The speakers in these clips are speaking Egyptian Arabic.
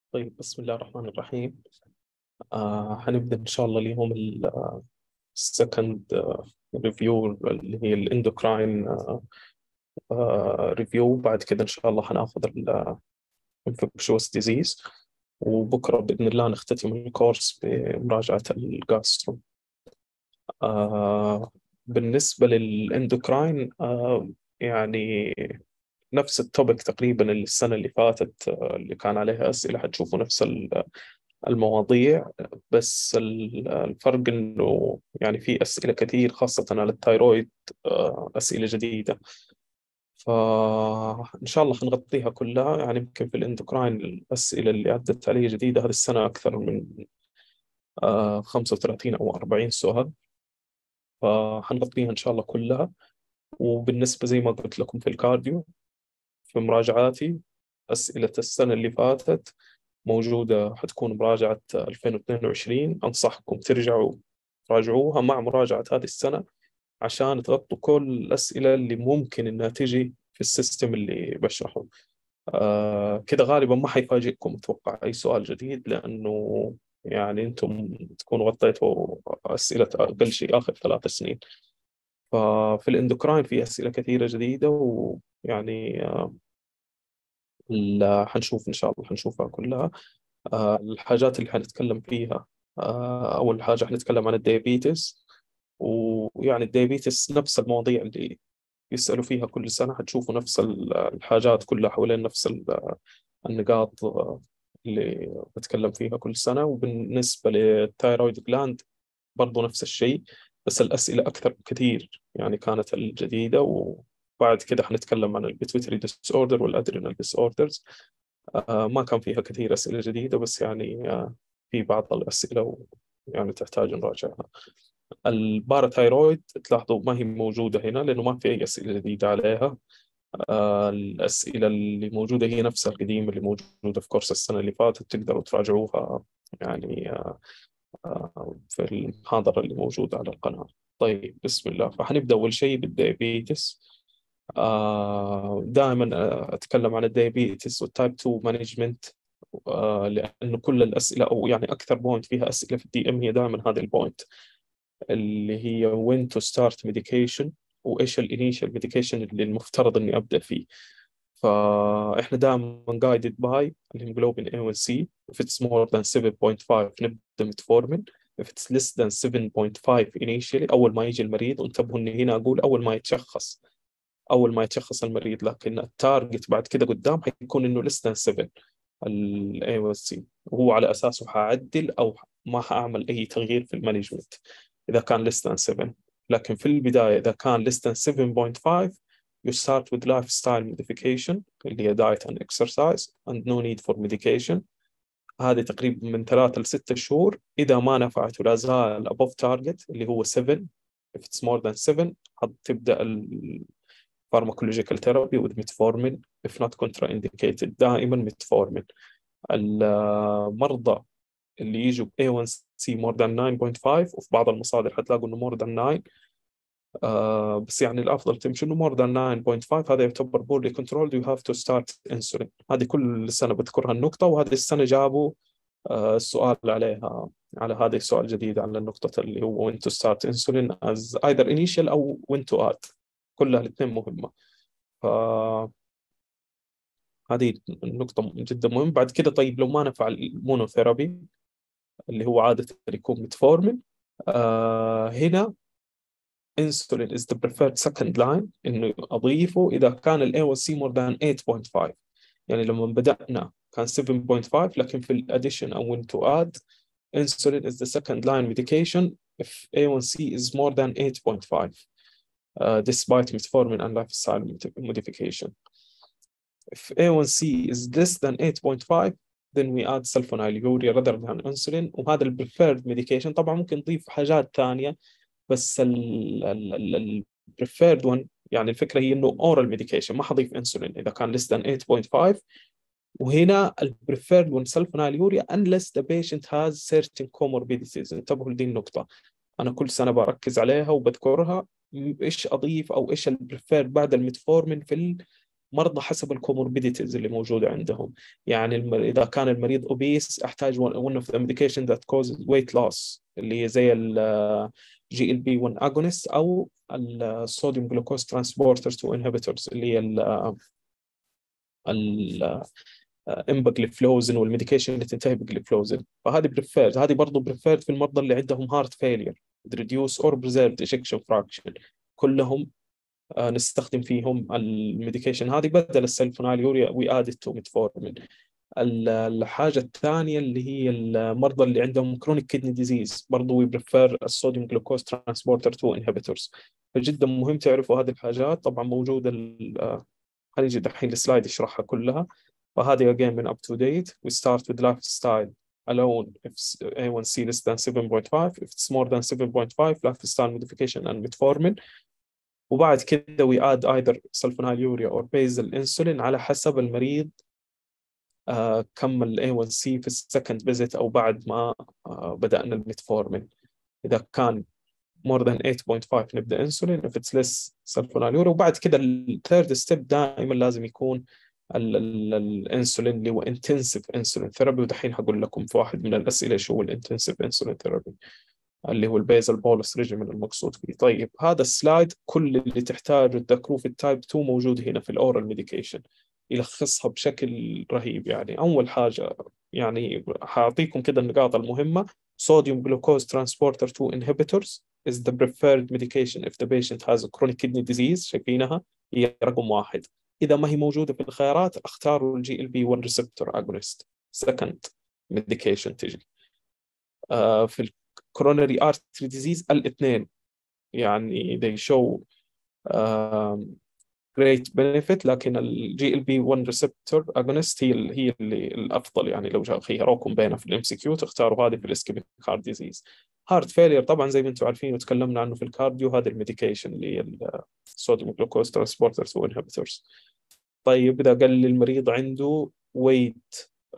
طيب بسم الله الرحمن الرحيم آه هنبدأ إن شاء الله اليوم السكند ريفيو اللي هي الاندوكراين ريفيو بعد كده إن شاء الله هناخذ الانفكشوس ديزيز وبكرة بإذن الله نختتم الكورس بمراجعة الجاسترو آه بالنسبة للاندوكراين آه يعني نفس التوبك تقريبا السنة اللي فاتت اللي كان عليها أسئلة حتشوفوا نفس المواضيع بس الفرق إنه يعني في أسئلة كثير خاصة على الثايرويد أسئلة جديدة فإن شاء الله حنغطيها كلها يعني يمكن في الاندوكراين الأسئلة اللي عدت علي جديدة هذه السنة أكثر من 35 أو 40 سؤال فحنغطيها إن شاء الله كلها وبالنسبة زي ما قلت لكم في الكارديو في مراجعاتي أسئلة السنة اللي فاتت موجودة حتكون مراجعة 2022 أنصحكم ترجعوا تراجعوها مع مراجعة هذه السنة عشان تغطوا كل الأسئلة اللي ممكن إنها تجي في السيستم اللي بشرحه آه كده غالبا ما حيفاجئكم أتوقع أي سؤال جديد لأنه يعني أنتم تكونوا غطيتوا أسئلة أقل شيء آخر ثلاث سنين ففي الاندوكراين في أسئلة كثيرة جديدة ويعني آه حنشوف إن شاء الله حنشوفها كلها آه الحاجات اللي حنتكلم فيها آه أول حاجة حنتكلم عن الديابيتس ويعني الديابيتس نفس المواضيع اللي يسألوا فيها كل سنة حتشوفوا نفس الحاجات كلها حوالين نفس النقاط اللي بتكلم فيها كل سنة وبالنسبة للثايرويد جلاند برضو نفس الشيء بس الأسئلة أكثر بكثير يعني كانت الجديدة وبعد كده حنتكلم عن البيتويتري ديس اوردر والادرينال ديس اوردرز آه ما كان فيها كثير أسئلة جديدة بس يعني آه في بعض الأسئلة يعني تحتاج نراجعها الباراثايرويد تلاحظوا ما هي موجودة هنا لأنه ما في أي أسئلة جديدة عليها آه الأسئلة اللي موجودة هي نفسها القديمة اللي موجودة في كورس السنة اللي فاتت تقدروا تراجعوها يعني آه في المحاضرة اللي موجودة على القناة طيب بسم الله فحنبدأ أول شيء بالديابيتس آه دائما أتكلم عن الديابيتس والتايب 2 مانجمنت آه لأنه كل الأسئلة أو يعني أكثر بوينت فيها أسئلة في الدي إم هي دائما هذه البوينت اللي هي when to start medication وإيش الانيشال ميديكيشن اللي المفترض إني أبدأ فيه فاحنا دائما guided by الهيموجلوبين A1C if it's more than 7.5 نبدا متفورمين if it's less than 7.5 initially اول ما يجي المريض وانتبهوا اني هنا اقول اول ما يتشخص اول ما يتشخص المريض لكن التارجت بعد كده قدام حيكون انه less than 7 ال A1C وهو على اساسه حاعدل او ما حاعمل اي تغيير في المانجمنت اذا كان less than 7 لكن في البدايه اذا كان less than 7.5 you start with lifestyle modification اللي هي diet and exercise and no need for medication هذه تقريبا من ثلاثة لستة شهور إذا ما نفعت ولا زال above target اللي هو 7 if it's more than 7 تبدأ ال pharmacological therapy with metformin if not contraindicated دائما metformin المرضى اللي يجوا A1C more than 9.5 وفي بعض المصادر حتلاقوا انه more than 9 آه بس يعني الافضل تمشي انه مور ذان 9.5 هذا يعتبر بورلي كنترول يو هاف تو ستارت انسولين هذه كل سنه بذكرها النقطه وهذه السنه جابوا آه السؤال عليها على هذا السؤال جديد على النقطة اللي هو when to start insulin as either initial أو when to add كلها الاثنين مهمة ف هذه النقطة جدا مهمة بعد كده طيب لو ما نفع المونوثيرابي اللي هو عادة يكون متفورمين آه هنا insulin is the preferred second line انه اضيفه اذا كان ال A1C more than 8.5 يعني لما بدأنا كان 7.5 لكن في الاديشن او when to add insulin is the second line medication if A1C is more than 8.5 uh, despite metformin and lifestyle modification if A1C is less than 8.5 then we add sulfonylurea rather than insulin وهذا ال preferred medication طبعا ممكن نضيف حاجات ثانية بس ال preferred one يعني الفكره هي انه اورال ميديكيشن ما حضيف انسولين اذا كان less than 8.5 وهنا ال preferred one sulfonylurea unless the patient has certain comorbidities انتبهوا لدي النقطه انا كل سنه بركز عليها وبذكرها ايش اضيف او ايش ال preferred بعد الميتفورمين في مرضى حسب الكوموربيديتيز اللي موجوده عندهم يعني اذا كان المريض اوبيس احتاج one of the medication that causes weight loss اللي هي زي جي ال بي 1 اجونست او الصوديوم جلوكوز ترانسبورتر 2 انهبيتورز اللي هي ال امباجليفلوزن والميديكيشن اللي تنتهي بجليفلوزن فهذه بريفيرد هذه برضه بريفيرد في المرضى اللي عندهم هارت فيلير ريديوس اور بريزيرفد ايجكشن فراكشن كلهم آه، نستخدم فيهم الميديكيشن هذه بدل السلفوناليوريا وي اد تو ميتفورمين الحاجة الثانية اللي هي المرضى اللي عندهم كرونيك كدني ديزيز برضو وي بريفير الصوديوم جلوكوز ترانسبورتر 2 انهبيتورز فجدا مهم تعرفوا هذه الحاجات طبعا موجودة خلينا دحين السلايد يشرحها كلها فهذه again من up to date we start with lifestyle alone if A1C less than 7.5 if it's more than 7.5 lifestyle modification and metformin وبعد كده we add either sulfonylurea or basal insulin على حسب المريض آه كم ال A1C في السكند فيزيت أو بعد ما آه بدأنا الميتفورمين إذا كان more than 8.5 نبدأ انسولين if it's less sulfonylurea وبعد كده الثيرد ستيب دائما لازم يكون الانسولين اللي هو انتنسيف انسولين ثيرابي ودحين حقول لكم في واحد من الاسئله شو هو الانتنسيف انسولين ثيرابي اللي هو البيزل بولس ريجيمن المقصود فيه طيب هذا السلايد كل اللي تحتاجه تذكروه في التايب 2 موجود هنا في الاورال ميديكيشن يلخصها بشكل رهيب يعني اول حاجه يعني حاعطيكم كده النقاط المهمه sodium glucose transporter 2 inhibitors is the preferred medication if the patient has a chronic kidney disease شايفينها هي رقم واحد اذا ما هي موجوده في الخيارات اختاروا الجي ال بي 1 ريسبتور اجونست سكند ميديكيشن تجي آه في الكورونري ارتري ديزيز الاثنين يعني they show uh, great benefit لكن الجي ال بي 1 ريسبتور اجونست هي هي اللي الافضل يعني لو خيروكم بينها في الام سي كيو تختاروا هذه في الاسكيميك هارت ديزيز هارت فيلير طبعا زي ما انتم عارفين وتكلمنا عنه في الكارديو هذا الميديكيشن اللي هي الصوديوم جلوكوز ترانسبورترز وانهبيتورز طيب اذا قال لي المريض عنده ويت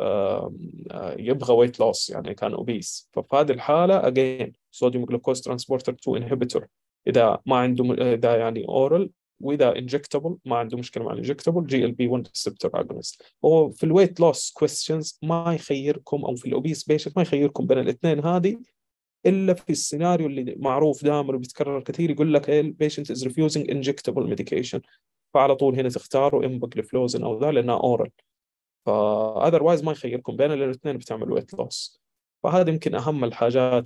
يبغى ويت لوس يعني كان اوبيس ففي هذه الحاله اجين صوديوم جلوكوز ترانسبورتر 2 انهبيتور اذا ما عنده اذا يعني اورال واذا انجكتبل ما عنده مشكله مع الانجكتبل جي ال بي 1 ريسبتور اجونست هو في الويت لوس كويستشنز ما يخيركم او في الاوبيس بيشنت ما يخيركم بين الاثنين هذه الا في السيناريو اللي معروف دائما وبيتكرر كثير يقول لك البيشنت از ريفيوزنج انجكتبل ميديكيشن فعلى طول هنا تختاروا امبوكليفلوزن او ذا لانها اورال فاذروايز ما يخيركم بين الاثنين بتعمل ويت لوس فهذه يمكن اهم الحاجات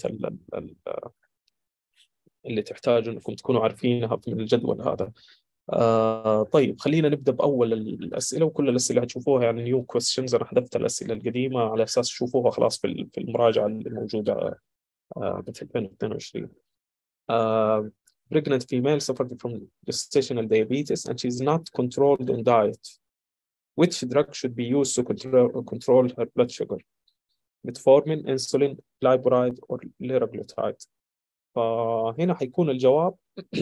اللي تحتاجوا انكم تكونوا عارفينها من الجدول هذا آه طيب خلينا نبدا باول الاسئله وكل الاسئله هتشوفوها يعني نيو كويستشنز انا حذفت الاسئله القديمه على اساس تشوفوها خلاص في المراجعه اللي موجوده آه 2022 آه pregnant female suffered from gestational diabetes and she's not controlled on diet. Which drug should be used to control, control her blood sugar? Metformin, insulin, glyburide, or liraglutide. فهنا حيكون الجواب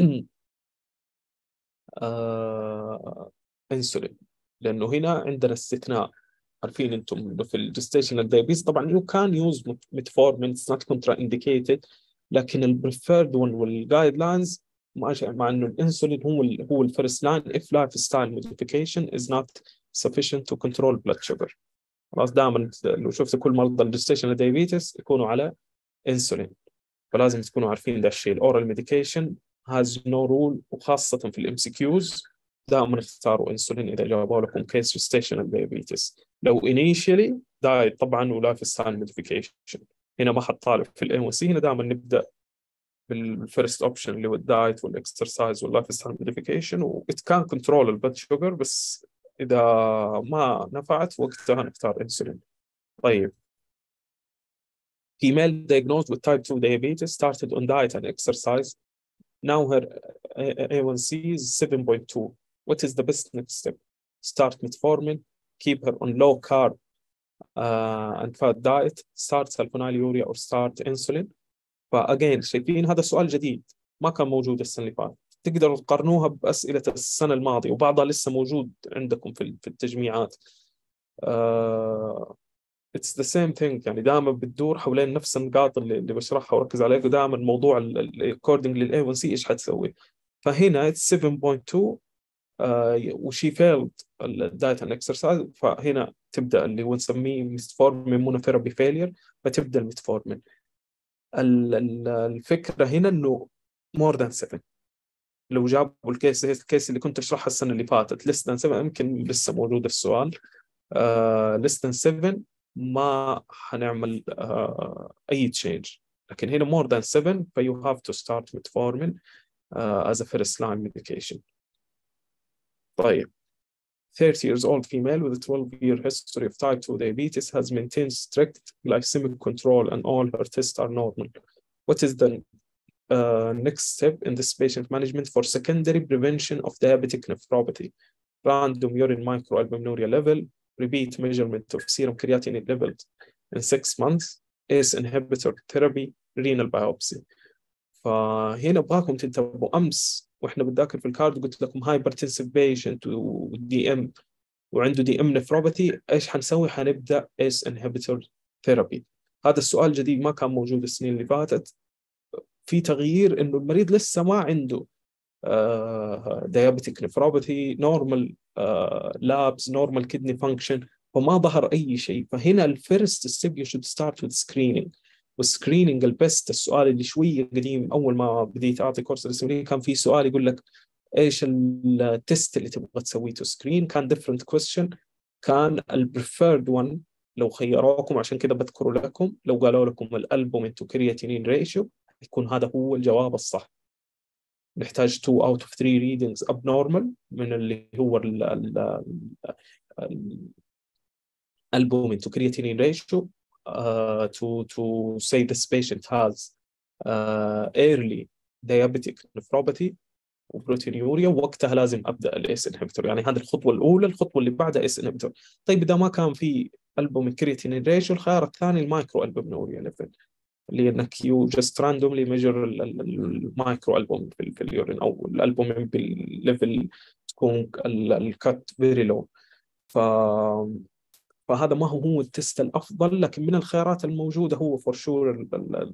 آه انسولين لانه هنا عندنا استثناء عارفين انتم انه في الجستيشنال دايبيز طبعا يو كان يوز ميتفورمين اتس نوت كونترا انديكيتد لكن البريفيرد ون والجايد لاينز مع انه الانسولين هو ال هو الفيرست لاين if lifestyle modification is not sufficient to control blood sugar خلاص دائما لو شفت كل مرضى الجستيشن دايابيتس يكونوا على انسولين فلازم تكونوا عارفين ذا الشيء الاورال ميديكيشن هاز نو رول وخاصه في الام سي كيوز دائما اختاروا انسولين اذا جابوا لكم كيس جستيشن دايابيتس لو انيشيالي دايت طبعا ولايف ستايل موديفيكيشن هنا ما حد طالب في الاي سي هنا دائما نبدا بالفيرست اوبشن اللي هو الدايت والاكسرسايز واللايف ستايل موديفيكيشن وات كان كنترول البلد شوجر بس اذا ما نفعت وقتها نختار انسولين طيب female diagnosed with type 2 diabetes started on diet and exercise now her A1C is 7.2 what is the best next step start metformin keep her on low carb uh, and fat diet start sulfonylurea or start insulin فاجين شايفين هذا سؤال جديد ما كان موجود السنه اللي فاتت تقدروا تقارنوها باسئله السنه الماضيه وبعضها لسه موجود عندكم في في التجميعات اتس ذا سيم ثينج يعني دائما بتدور حوالين نفس النقاط اللي, اللي بشرحها واركز عليها دائما موضوع الاكوردنج للاي 1 سي ايش حتسوي فهنا 7.2 وشي فيلد الدايت اند اكسرسايز فهنا تبدا اللي هو نسميه ميتفورمين مونوثيرابي فيلير فتبدا الميتفورمين الفكره هنا انه مور ذان 7 لو جابوا الكيس الكيس اللي كنت اشرحها السنه اللي فاتت ليس ذان 7 يمكن لسه موجود السؤال ليس ذان 7 ما حنعمل uh, اي تشينج لكن هنا more than 7 فيو هاف تو ستارت metformin uh, as a first line medication طيب 30 years old female with a 12 year history of type 2 diabetes has maintained strict glycemic control and all her tests are normal. What is the uh, next step in this patient management for secondary prevention of diabetic nephropathy? Random urine microalbuminuria level, repeat measurement of serum creatinine levels in six months, ACE inhibitor therapy, renal biopsy. فهنا ابغاكم تنتبهوا امس واحنا بنذاكر في الكارد قلت لكم هايبرتنسيف بيشنت ودي ام وعنده دي ام نفروباثي ايش حنسوي؟ حنبدا اس انهبيتور ثيرابي هذا السؤال جديد ما كان موجود السنين اللي فاتت في تغيير انه المريض لسه ما عنده ديابيتيك نفروباثي نورمال لابس نورمال كدني فانكشن فما ظهر اي شيء فهنا الفيرست ستيب يو شود ستارت وذ سكرينينج والسكريننج البست السؤال اللي شويه قديم اول ما بديت اعطي كورس الاسمري كان في سؤال يقول لك ايش التست اللي تبغى تسويه تو سكرين كان ديفرنت كويستشن كان البريفيرد ون لو خيروكم عشان كذا بذكره لكم لو قالوا لكم الالبومين تو كرياتينين ريشيو يكون هذا هو الجواب الصح نحتاج 2 اوت اوف 3 ريدنجز اب نورمال من اللي هو الالبومين تو كرياتينين ريشيو uh, to to say this patient has uh, early diabetic nephropathy وبروتينيوريا وقتها لازم ابدا الاس انهبيتور يعني هذه الخطوه الاولى الخطوه اللي بعدها اس انهبيتور طيب اذا ما كان في البوم كرياتين ريشيو الخيار الثاني المايكرو البومينوريا ليفل اللي انك يو جاست راندوملي ميجر المايكرو البوم في, في اليورين او الالبومين بالليفل تكون الكات فيري لو ف فهذا ما هو هو التست الافضل لكن من الخيارات الموجوده هو فور شور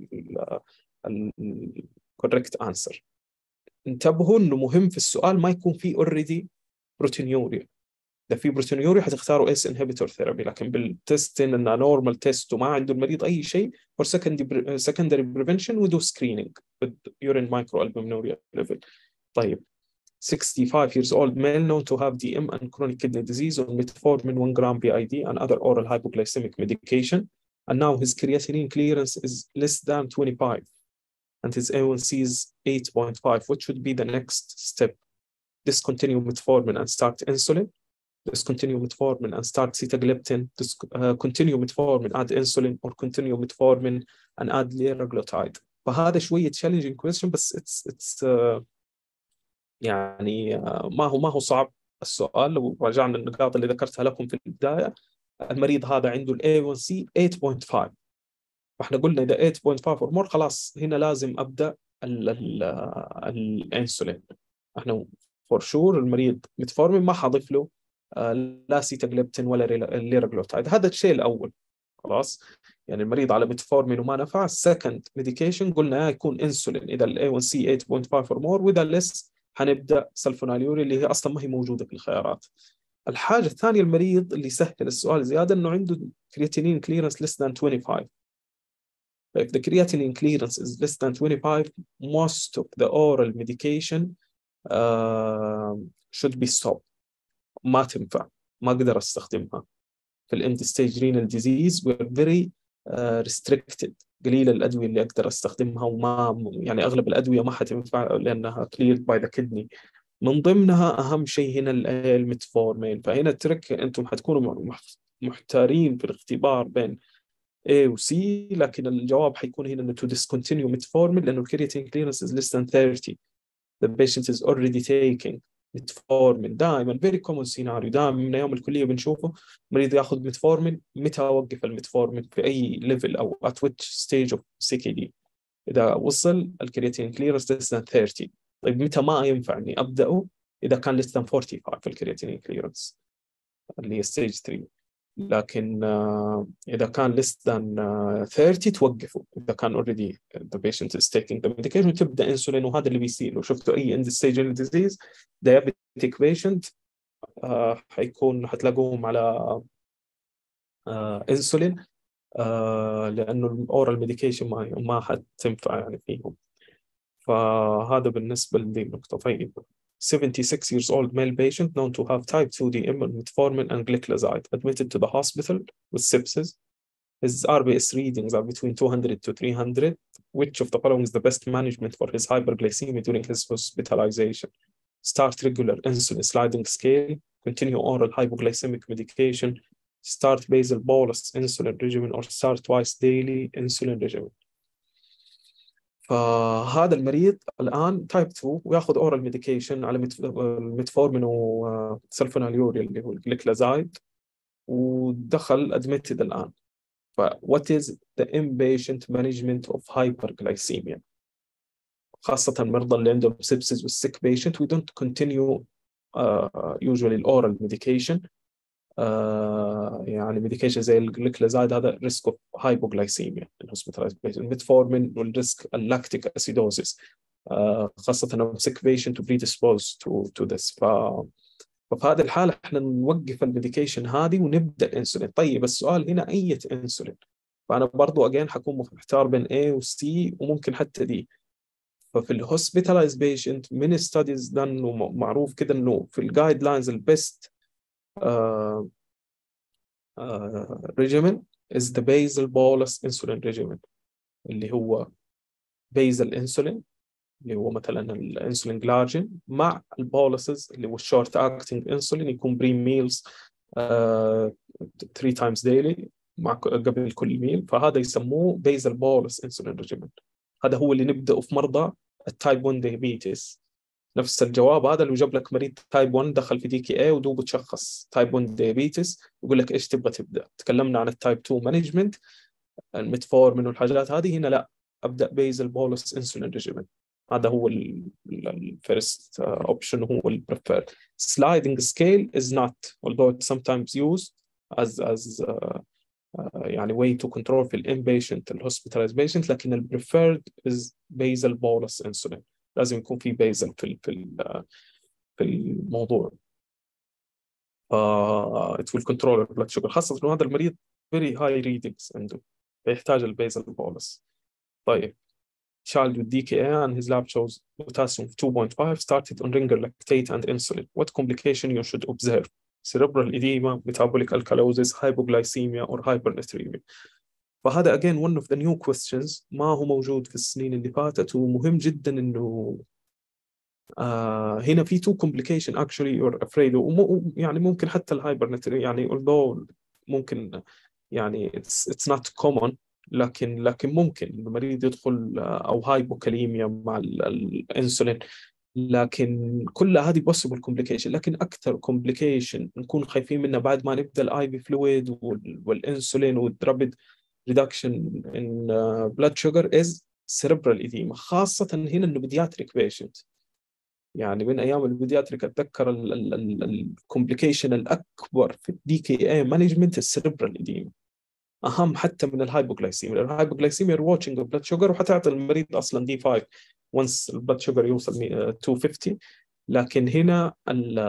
الكوريكت انسر انتبهوا انه مهم في السؤال ما يكون في اوريدي بروتينيوريا اذا في بروتينيوريا حتختاروا اس انهبيتور ثيرابي لكن بالتست انه نورمال تيست وما عنده المريض اي شيء فور سكندري بريفنشن ودو سكريننج يورين مايكرو البومينوريا ليفل طيب 65 years old male known to have DM and chronic kidney disease on metformin 1 gram BID and other oral hypoglycemic medication. And now his creatinine clearance is less than 25 and his A1C is 8.5. What should be the next step? Discontinue metformin and start insulin. Discontinue metformin and start sitagliptin. Dis uh, continue metformin, add insulin, or continue metformin and add liraglutide. فهذا شوية challenging question بس it's it's uh, يعني ما هو ما هو صعب السؤال لو رجعنا النقاط اللي ذكرتها لكم في البدايه المريض هذا عنده الاي 1 سي 8.5 فاحنا قلنا اذا 8.5 اور مور خلاص هنا لازم ابدا الانسولين احنا فور شور المريض متفورمين ما حضيف له لا سيتاجليبتين ولا ليراجلوتايد هذا الشيء الاول خلاص يعني المريض على متفورمين وما نفع السكند ميديكيشن قلنا يكون انسولين اذا الاي 1 سي 8.5 اور مور واذا ليس حنبدا سلفوناليوري اللي هي اصلا ما هي موجوده في الخيارات الحاجه الثانيه المريض اللي سهل السؤال زياده انه عنده كرياتينين كليرنس less than 25 if the creatinine clearance is less than 25 most of the oral medication uh, should be stopped ما تنفع ما اقدر استخدمها في الاند ستيج رينال ديزيز we're very uh, restricted قليل الادويه اللي اقدر استخدمها وما يعني اغلب الادويه ما حتنفع لانها كليرد باي ذا كدني من ضمنها اهم شيء هنا الميتفورمين فهنا الترك انتم حتكونوا محتارين في الاختبار بين A و C لكن الجواب حيكون هنا انه to discontinue metformin لانه الكرياتين clearance is less than 30 the patient is already taking متفورمين دائما فيري كومون سيناريو دائما من ايام الكليه بنشوفه مريض ياخذ متفورمين متى اوقف المتفورمين في اي ليفل او ات ويتش ستيج اوف سي كي دي اذا وصل الكرياتين كليرنس ليس ذان 30 طيب متى ما ينفع اني ابداه اذا كان ليس ذان 45 في الكرياتين كليرنس اللي هي ستيج 3 لكن uh, إذا كان less than uh, 30 توقفوا إذا كان already the patient is taking the medication تبدأ انسولين وهذا اللي بيصير لو شفتوا أي end stage in disease diabetic patient uh, حيكون حتلاقوهم على انسولين لأنه الأورال ميديكيشن ما ما حتنفع يعني فيهم فهذا بالنسبة لدي النقطة طيب 76 years old male patient known to have type 2 DM metformin and gliclazide admitted to the hospital with sepsis. His RBS readings are between 200 to 300. Which of the following is the best management for his hyperglycemia during his hospitalization? Start regular insulin sliding scale, continue oral hypoglycemic medication, start basal bolus insulin regimen, or start twice daily insulin regimen. فهذا المريض الان تايب 2 وياخذ اورال ميديكيشن على الميتفورمين وسلفوناليوريا اللي هو الجليكلازايد ودخل ادمتد الان ف what is the inpatient management of hyperglycemia خاصة المرضى اللي عندهم sepsis والsick patient we don't continue uh, usually oral medication آه يعني ميديكيشن زي الجليكلازايد هذا ريسك اوف هايبوغلايسيميا الهوسبيتالايز والميتفورمين والريسك اللاكتيك اسيدوزيس آه خاصة لو سيك بيشنت بريديسبوز تو تو ذس ف ففي هذه الحالة احنا نوقف الميديكيشن هذه ونبدا انسولين طيب السؤال هنا اية انسولين فانا برضو اجين حكون محتار بين A و C وممكن حتى D ففي الهوسبيتالايز بيشنت من ستاديز دان ومعروف كده انه في الجايد لاينز البيست regimen is the basal bolus insulin regimen اللي هو basal insulin اللي هو مثلا الانسولين جلاجين مع البولسز اللي هو الشورت اكتنج انسولين يكون بري ميلز 3 تايمز ديلي مع قبل كل ميل فهذا يسموه بيزل بولس انسولين ريجيمن هذا هو اللي نبداه في مرضى التايب 1 ديابيتس نفس الجواب هذا لو جاب لك مريض تايب 1 دخل في دي كي اي ودوب تشخص تايب 1 ديابيتس يقول لك ايش تبغى تبدا تكلمنا عن التايب 2 مانجمنت الميتفورمين والحاجات هذه هنا لا ابدا بيزل بولس انسولين ريجيمن هذا هو الفيرست اوبشن هو البريفيرد sliding scale is not although it's sometimes used as as uh, uh, يعني way to control في الانبيشنت الهوسبيتاليز بيشنت لكن البريفيرد is basal bolus insulin لازم يكون في بيزل في في في الموضوع ف it will control your blood sugar خاصة إنه هذا المريض very high readings عنده فيحتاج البيزل بولس طيب child with DKA and his lab shows potassium 2.5 started on ringer lactate and insulin. What complication you should observe? Cerebral edema, metabolic alkalosis, hypoglycemia or hypernatremia. فهذا again one of the new questions ما هو موجود في السنين اللي فاتت ومهم جدا انه آه هنا في two complication actually you're afraid وم يعني ممكن حتى الهايبر يعني although ممكن يعني it's, it's not common لكن لكن ممكن المريض يدخل او هايبوكاليميا مع الانسولين لكن كل هذه possible complication لكن اكثر complication نكون خايفين منها بعد ما نبدا الاي في فلويد والانسولين والرابد reduction in uh, blood sugar is cerebral edema خاصة هنا انه pediatric patient يعني من ايام البيدياتريك اتذكر الكومبليكيشن الاكبر في الدي كي اي مانجمنت السيربرال اديما اهم حتى من الهايبوغلايسيميا الهايبوغلايسيميا الواتشنج بلاد شوجر وحتعطي المريض اصلا دي 5 once البلاد شوجر يوصل 250 لكن هنا ال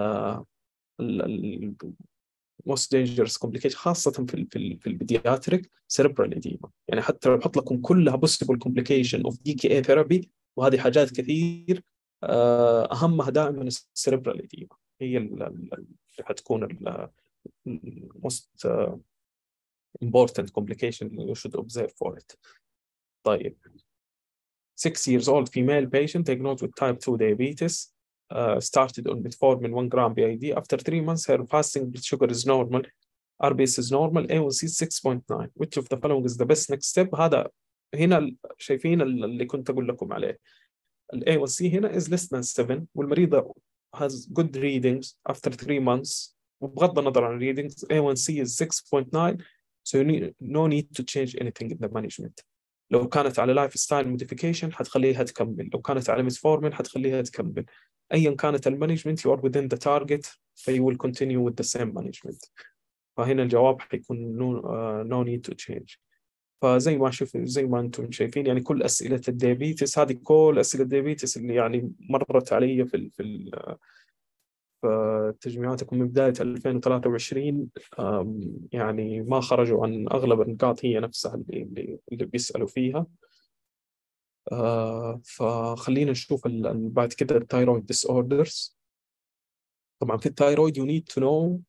ال most dangerous complication خاصة في ال في, ال في البيدياتريك cerebral edema يعني حتى لو بحط لكم كلها possible complication of DKA therapy وهذه حاجات كثير أهمها دائما السيربرال edema هي اللي حتكون ال most important complication you should observe for it طيب 6 years old female patient diagnosed with type 2 diabetes uh, started on metformin 1 gram BID. After three months, her fasting blood sugar is normal, RBS is normal, A1C is 6.9. Which of the following is the best next step? هذا هنا شايفين اللي كنت أقول لكم عليه. ال A1C هنا is less than 7 والمريضة has good readings after 3 months وبغض النظر عن readings A1C is 6.9 so you need, no need to change anything in the management. لو كانت على لايف ستايل موديفيكيشن حتخليها تكمل لو كانت على ميتفورمين حتخليها تكمل ايا كانت المانجمنت you are within the target ف you will continue with the same management فهنا الجواب حيكون نو نيد تو تشينج فزي ما شوف زي ما انتم شايفين يعني كل اسئله الديابيتس هذه كل اسئله الديابيتس اللي يعني مرت علي في ال في ال في تجميعاتكم من بدايه 2023 يعني ما خرجوا عن اغلب النقاط هي نفسها اللي اللي بيسالوا فيها آه، فخلينا نشوف بعد كده الثايرويد ديس اوردرز طبعا في الثايرويد يو نيد تو نو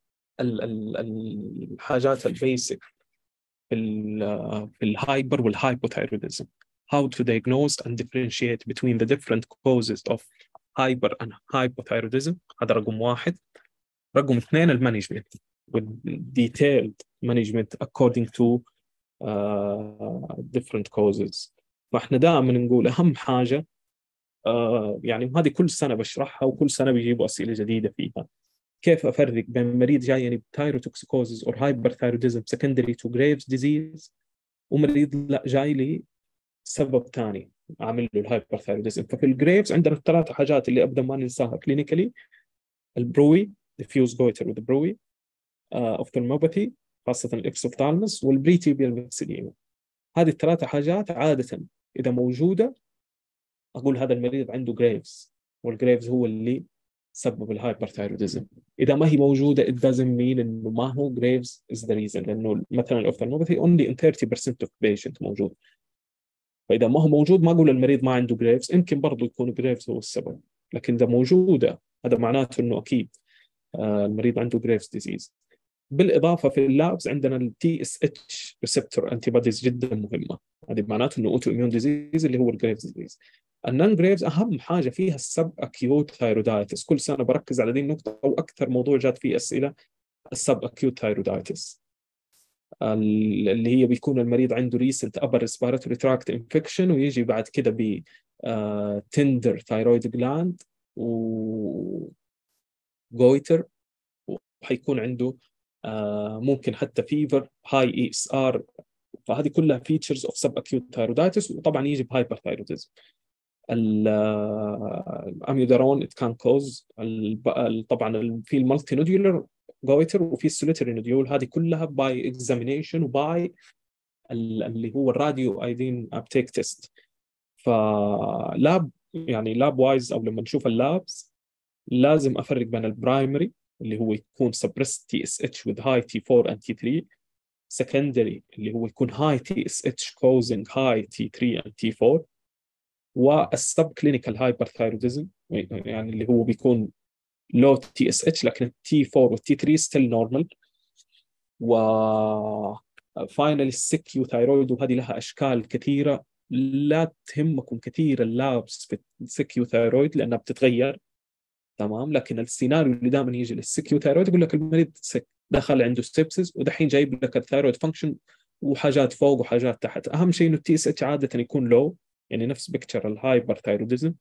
الحاجات البيسك في ال في الهايبر والهايبوثايرودزم how to diagnose and differentiate between the different causes of hyper and hypothyroidism هذا رقم واحد رقم اثنين المانجمنت with detailed management according to uh, different causes فاحنا دائما نقول اهم حاجه آه يعني هذه كل سنه بشرحها وكل سنه بيجيبوا اسئله جديده فيها كيف افرق بين مريض جاي يعني بتايروتوكسيكوزز او هايبرثايروديزم سكندري تو جريفز ديزيز ومريض لا جاي لي سبب ثاني عامل له الهايبرثايروديزم ففي الجريفز عندنا الثلاث حاجات اللي ابدا ما ننساها كلينيكالي البروي diffuse goiter with بروي اوفثالموباثي خاصه الاكسوفثالمس والبريتيبيال ميكسيديما هذه الثلاثه حاجات عاده اذا موجوده اقول هذا المريض عنده جريفز والجريفز هو اللي سبب الهايبرثايروديزم اذا ما هي موجوده it doesn't mean انه ما هو جريفز is the reason لانه مثلا الاوفثالموباثي only in 30% of patient موجود فاذا ما هو موجود ما اقول المريض ما عنده جريفز يمكن برضه يكون جريفز هو السبب لكن اذا موجوده هذا معناته انه اكيد آه، المريض عنده جريفز ديزيز بالاضافه في اللابس عندنا التي اس اتش ريسبتور انتي بوديز جدا مهمه هذه معناته انه اوتو اميون ديزيز اللي هو الجريفز ديزيز النون جريفز اهم حاجه فيها السب اكيوت ثايرودايتس كل سنه بركز على دي النقطه او اكثر موضوع جات فيه اسئله السب اكيوت ثايرودايتس اللي هي بيكون المريض عنده ريسنت ابر ريسبيراتوري تراكت انفكشن ويجي بعد كده ب تندر ثايرويد جلاند و جويتر وحيكون عنده آه، ممكن حتى فيفر هاي اي اس ار فهذه كلها فيتشرز اوف سب اكيوت ثايرودايتس وطبعا يجي بهايبر ثايروديزم الاميودارون ات كان كوز طبعا في المالتي نوديولر جويتر وفي السوليتري نوديول هذه كلها باي اكزامينيشن وباي اللي هو الراديو ايدين ابتيك تيست فلاب يعني لاب وايز او لما نشوف اللابس لازم افرق بين البرايمري اللي هو يكون suppressed TSH with high T4 and T3 secondary اللي هو يكون high TSH causing high T3 and T4 والسب كلينيكال هايبرثايروديزم يعني اللي هو بيكون low TSH لكن التي 4 والتي 3 ستيل نورمال و فاينلي السكيو ثايرويد وهذه لها اشكال كثيره لا تهمكم كثير اللابس في السكيو ثايرويد لانها بتتغير تمام لكن السيناريو اللي دائما يجي للسكيو ثايرويد يقول لك المريض دخل عنده ستيبسز ودحين جايب لك الثايرويد فانكشن وحاجات فوق وحاجات تحت اهم شيء انه التي اس اتش عاده يكون لو يعني نفس بيكتشر الهايبر ثايروديزم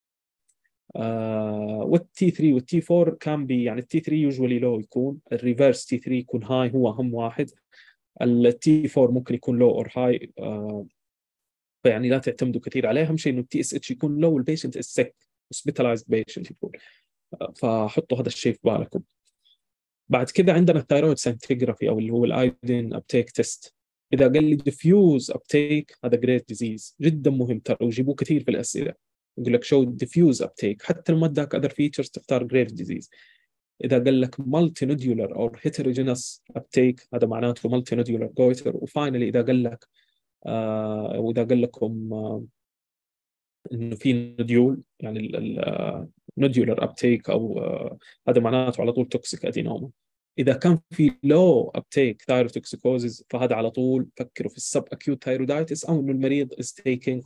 آه والتي 3 والتي 4 كان بي يعني التي 3 يوجوالي لو يكون الريفرس تي 3 يكون هاي هو اهم واحد التي 4 ممكن يكون لو اور هاي فيعني لا تعتمدوا كثير عليه اهم شيء انه التي اس اتش يكون لو والبيشنت از سيك هوسبيتالايزد بيشنت يكون فحطوا هذا الشيء في بالكم بعد كذا عندنا الثايرويد سنتيجرافي او اللي هو الايودين ابتيك تيست اذا قال لي ديفيوز ابتيك هذا جريت ديزيز جدا مهم ترى ويجيبوه كثير في الاسئله يقول لك شو ديفيوز ابتيك حتى لو اداك اذر فيتشرز تختار جريت ديزيز اذا قال لك مالتي نوديولر او هيتروجينس ابتيك هذا معناته مالتي نوديولر جويتر وفاينلي اذا قال لك آه واذا قال لكم آه انه في نوديول يعني نوديولر ابتيك او uh, هذا معناته على طول توكسيك ادينوما اذا كان في لو ابتيك ثايروتوكسيكوزز فهذا على طول فكروا في السب اكيوت ثايرودايتس او انه المريض از تيكينج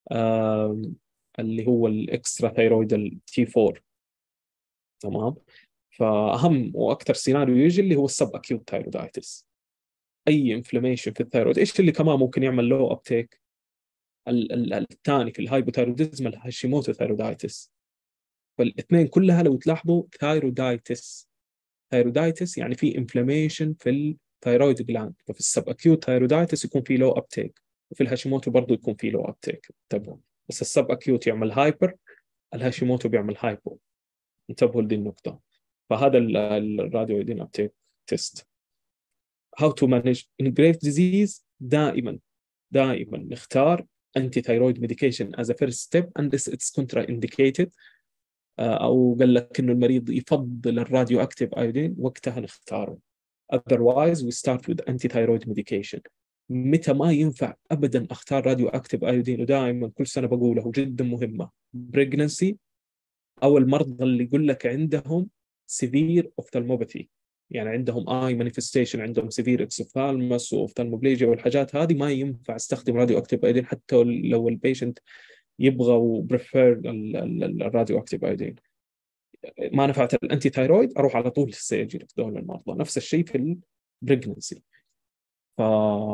اللي هو الاكسترا ثايرويدال تي 4 تمام فاهم واكثر سيناريو يجي اللي هو السب اكيوت ثايرودايتس اي انفلاميشن في الثايرويد ايش اللي كمان ممكن يعمل لو ابتيك الثاني في الهايبوثايروديزم الهاشيموتو ثايرودايتس فالاثنين كلها لو تلاحظوا ثايرودايتس ثايرودايتس يعني في انفلاميشن في الثايرويد جلاند ففي السب اكيوت ثايرودايتس يكون في لو ابتيك وفي الهاشيموتو برضه يكون في لو ابتيك انتبهوا بس السب اكيوت يعمل هايبر الهاشيموتو بيعمل هايبو انتبهوا لدي النقطة فهذا الراديو ايدين ابتيك تيست how to manage in Graves disease دائما دائما نختار anti thyroid medication as a first step unless it's contraindicated او قال لك انه المريض يفضل الراديو اكتيف ايودين وقتها نختاره otherwise we start with anti thyroid medication متى ما ينفع ابدا اختار راديو اكتيف ايودين ودائما كل سنه بقوله جدا مهمه pregnancy او المرضى اللي يقول لك عندهم severe ophthalmopathy يعني عندهم اي مانيفستيشن عندهم سيفير اكسوفالمس واوفتالموبليجيا والحاجات هذه ما ينفع استخدم راديو اكتيف ايودين حتى لو البيشنت يبغى وبريفير الراديو اكتيف ايودين ما نفعت الانتي ثايرويد اروح على طول للسيرجري في دول المرضى نفس الشيء في البريجنسي ف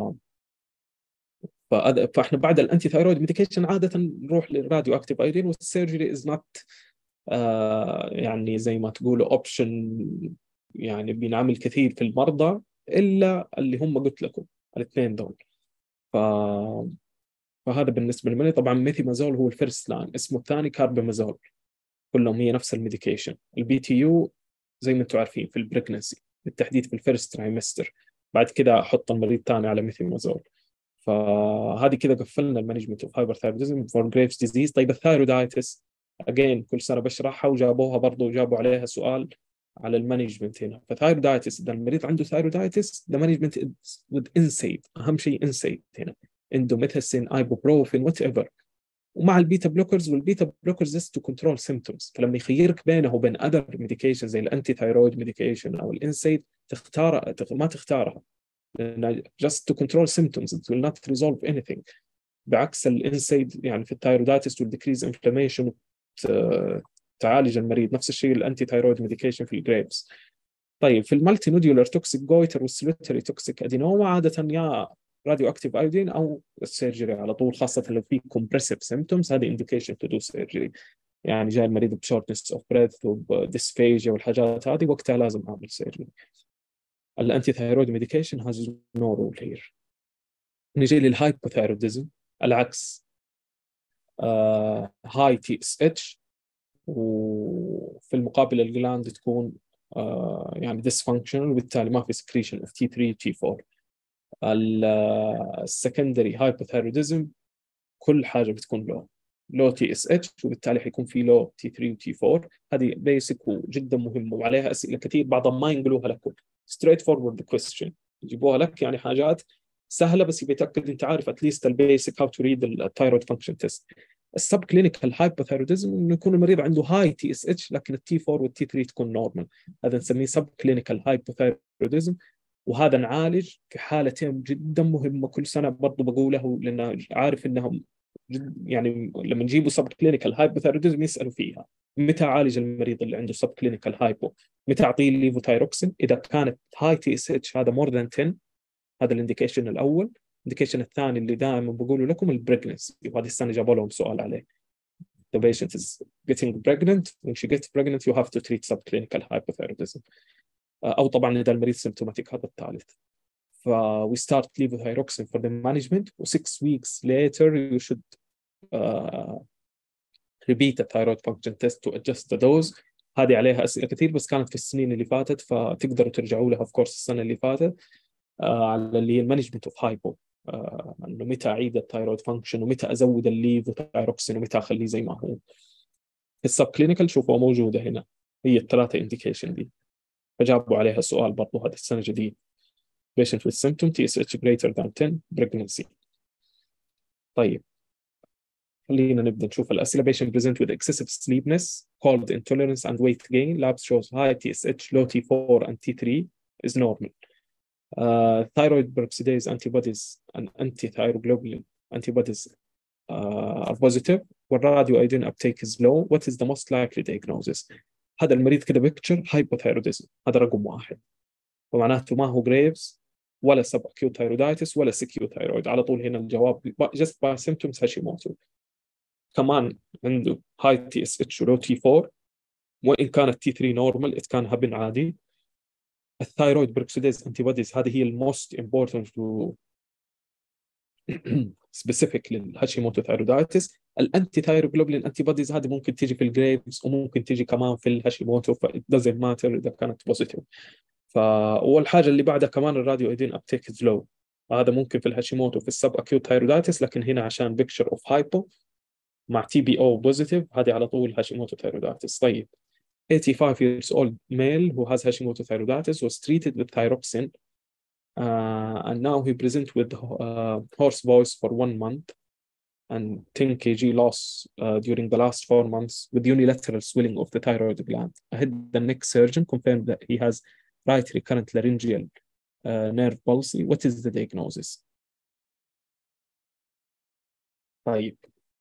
فاحنا بعد الانتي ثايرويد ميديكيشن عاده نروح للراديو اكتيف ايودين والسيرجري از نوت يعني زي ما تقولوا اوبشن يعني بينعمل كثير في المرضى الا اللي هم قلت لكم الاثنين دول ف فهذا بالنسبه لي طبعا ميثيمازول هو الفيرست لاين اسمه الثاني كاربامازول كلهم هي نفس الميديكيشن البي تي يو زي ما انتم عارفين في البريجنسي بالتحديد في الفيرست ترايمستر بعد كده احط المريض ثاني على ميثيمازول فهذه كده قفلنا المانجمنت اوف هايبر ثايروديزم فور جريفز ديزيز طيب الثايرودايتس اجين كل سنه بشرحها وجابوها برضه جابوا عليها سؤال على المانجمنت هنا فثايرودايتس اذا المريض عنده ثايرودايتس ذا مانجمنت with انسيد اهم شيء انسيد هنا اندوميثاسين ايبوبروفين وات ايفر ومع البيتا بلوكرز والبيتا بلوكرز تو كنترول سيمتومز فلما يخيرك بينه وبين اذر ميديكيشن زي الانتي ثايرويد ميديكيشن او الانسيد تختار ما تختارها لان just to control symptoms it will not resolve anything بعكس الانسيد يعني في الثايرودايتس will decrease inflammation تعالج المريض نفس الشيء الانتي ثايرويد ميديكيشن في الجريبس طيب في المالتي نوديولار توكسيك جويتر والسلوتري توكسيك ادينوما عاده يا راديو اكتيف ايودين او السيرجري على طول خاصه لو في كومبرسيف سيمتومز هذه انديكيشن تو دو سيرجري يعني جاي المريض بشورتنس اوف بريث وبديسفيجيا والحاجات هذه وقتها لازم اعمل سيرجري الانتي ثايرويد ميديكيشن هاز نو رول هير نجي للهايبوثايروديزم العكس هاي تي اس اتش وفي المقابل الجلاند تكون uh, يعني dysfunctional وبالتالي ما في secretion of T3 T4 السكندري هايبوثايروديزم كل حاجه بتكون لو لو تي اس اتش وبالتالي حيكون في لو تي 3 وتي 4 هذه بيسك وجدا مهمه وعليها اسئله كثير بعضهم ما ينقلوها لكم ستريت فورورد كويستشن يجيبوها لك يعني حاجات سهله بس يتاكد انت عارف اتليست البيسك هاو تو ريد الثايرويد فانكشن تيست السب كلينيكال هايبوثايروديزم انه يكون المريض عنده هاي تي اس اتش لكن التي 4 والتي 3 تكون نورمال هذا نسميه سب كلينيكال هايبوثايروديزم وهذا نعالج في حالتين جدا مهمه كل سنه برضه بقوله لان عارف انهم يعني لما نجيبوا سب كلينيكال هايبوثايروديزم يسالوا فيها متى اعالج المريض اللي عنده سب كلينيكال هايبو متى اعطيه ليفوثايروكسين اذا كانت هاي تي اس اتش هذا مور ذان 10 هذا الانديكيشن الاول الانديكيشن الثاني اللي دائما بقوله لكم البريجنسي وهذه السنه جابوا لهم سؤال عليه the patient is getting pregnant when she gets pregnant you have to treat subclinical hypothyroidism او طبعا اذا المريض سيمتوماتيك هذا الثالث ف we start levothyroxine for the management و 6 weeks later you should uh, repeat the thyroid function test to adjust the dose هذه عليها اسئله كثير بس كانت في السنين اللي فاتت فتقدروا ترجعوا لها في كورس السنه اللي فاتت uh, على اللي هي المانجمنت اوف هايبو انه متى اعيد الثايرويد فانكشن ومتى ازود الليفوثايروكسين ومتى اخليه زي ما هو السب كلينيكال شوفوا موجوده هنا هي الثلاثه انديكيشن دي فجابوا عليها سؤال برضو هذه السنة جديد patient with symptom TSH greater than 10 pregnancy طيب خلينا نبدا نشوف الاسئله patient present with excessive sleepiness cold intolerance and weight gain labs shows high TSH low T4 and T3 is normal uh, thyroid peroxidase antibodies and anti-thyroglobulin antibodies uh, are positive والراديو iodine uptake is low what is the most likely diagnosis هذا المريض كده بيكتشر هايبوثايروديزم هذا رقم واحد ومعناته ما هو جريفز ولا سب اكيوت ثايرودايتس ولا سكيو ثايرويد على طول هنا الجواب جست باي سيمتومز هاشيموتو كمان عنده هاي تي اس اتش ولو تي 4 وان كانت تي 3 نورمال ات كان هبن عادي الثايرويد بركسوديز انتي بوديز هذه هي الموست امبورتنت تو سبيسيفيك للهاشيموتو ثايرودايتس الانتي ثايروجلوبولين انتي بوديز هذه ممكن تيجي في الجريفز وممكن تيجي كمان في الهاشيموتو ف doesn't matter اذا كانت بوزيتيف فاول اللي بعدها كمان الراديو ايدين ابتيك از لو هذا ممكن في الهاشيموتو في السب اكيوت ثايرودايتس لكن هنا عشان بيكتشر اوف هايبو مع تي بي او بوزيتيف هذه على طول هاشيموتو ثايرودايتس طيب 85 years old male who has Hashimoto thyroiditis was treated with thyroxine uh, and now he presents with uh, hoarse voice for one month and 10 kg loss uh, during the last four months with unilateral swelling of the thyroid gland. A head and neck surgeon confirmed that he has right recurrent laryngeal uh, nerve palsy. What is the diagnosis? طيب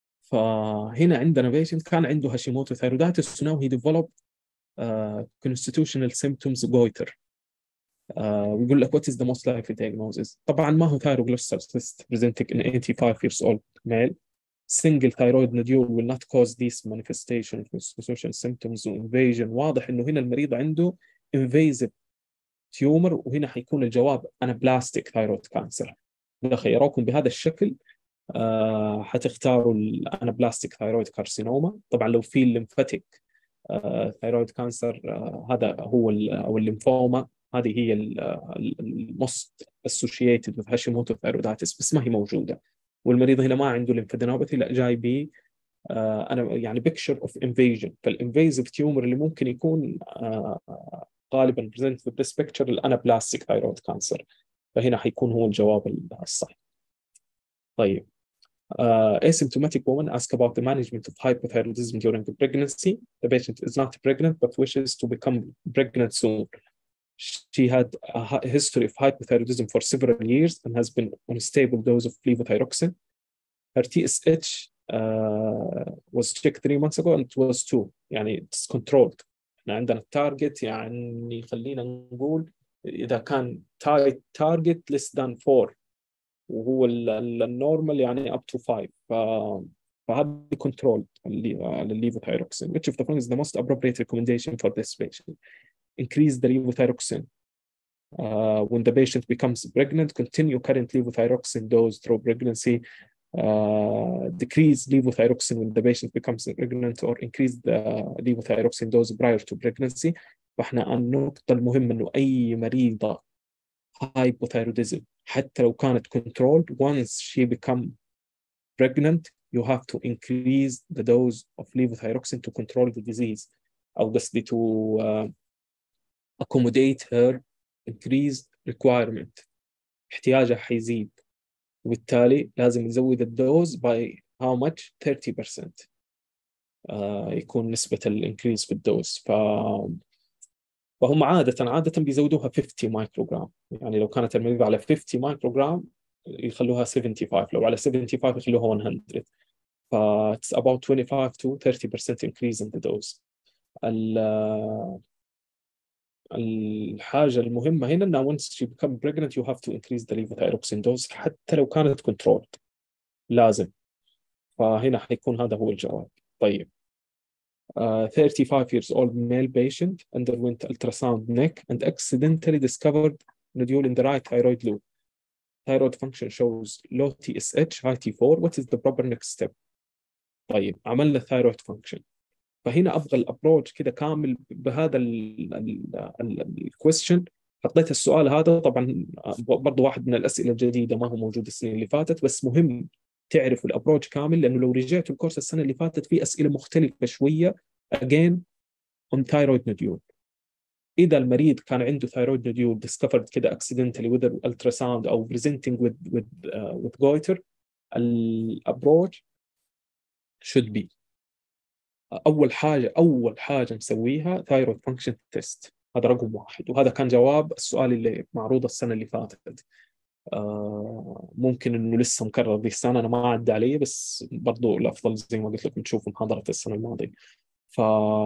فهنا عندنا patient كان عنده هاشيموتو ثايرودايتس now he developed uh, constitutional symptoms goiter uh, ويقول لك what is the most likely diagnosis طبعا ما هو thyroglossus cyst presenting in 85 years old male single thyroid nodule will not cause these manifestations constitutional symptoms invasion واضح انه هنا المريض عنده invasive tumor وهنا حيكون الجواب anaplastic thyroid cancer اذا خيروكم بهذا الشكل آه حتختاروا الانابلاستيك ثايرويد كارسينوما طبعا لو في الليمفاتيك ثايرويد كانسر هذا هو او الليمفوما هذه هي الموست اسوشيتد with هاشيموتو ثايرودايتس بس ما هي موجوده والمريض هنا ما عنده ليمفادينوباثي لا جاي ب آه، انا يعني بيكشر اوف انفيجن فالانفيزيف تيومر اللي ممكن يكون آه، غالبا بريزنت في ذس بيكتشر الانابلاستيك ثايرويد كانسر فهنا حيكون هو الجواب الصح طيب uh, asymptomatic woman ask about the management of hypothyroidism during the pregnancy. The patient is not pregnant but wishes to become pregnant soon. She had a history of hypothyroidism for several years and has been on a stable dose of levothyroxine. Her TSH uh, was checked three months ago and it was two يعني it's controlled. احنا عندنا التارجت يعني خلينا نقول اذا كان target less than 4 وهو النورمال يعني up to 5 ف فهذا كنترول للليفوثايروكسين which of the following is the most appropriate recommendation for this patient increase the levothyroxine uh, when the patient becomes pregnant continue current levothyroxine dose through pregnancy uh, decrease levothyroxine when the patient becomes pregnant or increase the levothyroxine dose prior to pregnancy فاحنا النقطة المهمة انه اي مريضة hypothyroidism حتى لو كانت controlled once she become pregnant you have to increase the dose of levothyroxine to control the disease أو قصدي to uh, accommodate her increased requirement احتياجها حيزيد وبالتالي لازم نزود الدوز by how much 30% uh, يكون نسبة الانكريز في الدوز ف فهم عادة عادة بيزودوها 50 مايكرو جرام يعني لو كانت المريضة على 50 مايكرو جرام يخلوها 75 لو على 75 يخلوها 100 ف it's about 25 to 30% increase in the dose الحاجة المهمة هنا انه once you become pregnant you have to increase the levothyroxine dose حتى لو كانت controlled لازم فهنا حيكون هذا هو الجواب طيب 35 years old male patient underwent ultrasound neck and accidentally discovered nodule in the right thyroid loop. Thyroid function shows low TSH, high T4. What is the proper next step? طيب عملنا thyroid function فهنا ابغى الابروتش كذا كامل بهذا الكويستشن حطيت السؤال هذا طبعا برضه واحد من الاسئله الجديده ما هو موجود السنه اللي فاتت بس مهم تعرف الابروتش كامل لانه لو رجعت الكورس السنه اللي فاتت في اسئله مختلفه شويه again on thyroid nodule اذا المريض كان عنده thyroid nodule discovered كده accidentally with ultrasound او presenting with with uh, with goiter الابروتش should be اول حاجه اول حاجه نسويها thyroid function test هذا رقم واحد وهذا كان جواب السؤال اللي معروض السنه اللي فاتت آه، ممكن انه لسه مكرر ذي السنه انا ما عدى علي بس برضو الافضل زي ما قلت لكم تشوفوا محاضره السنه الماضيه ف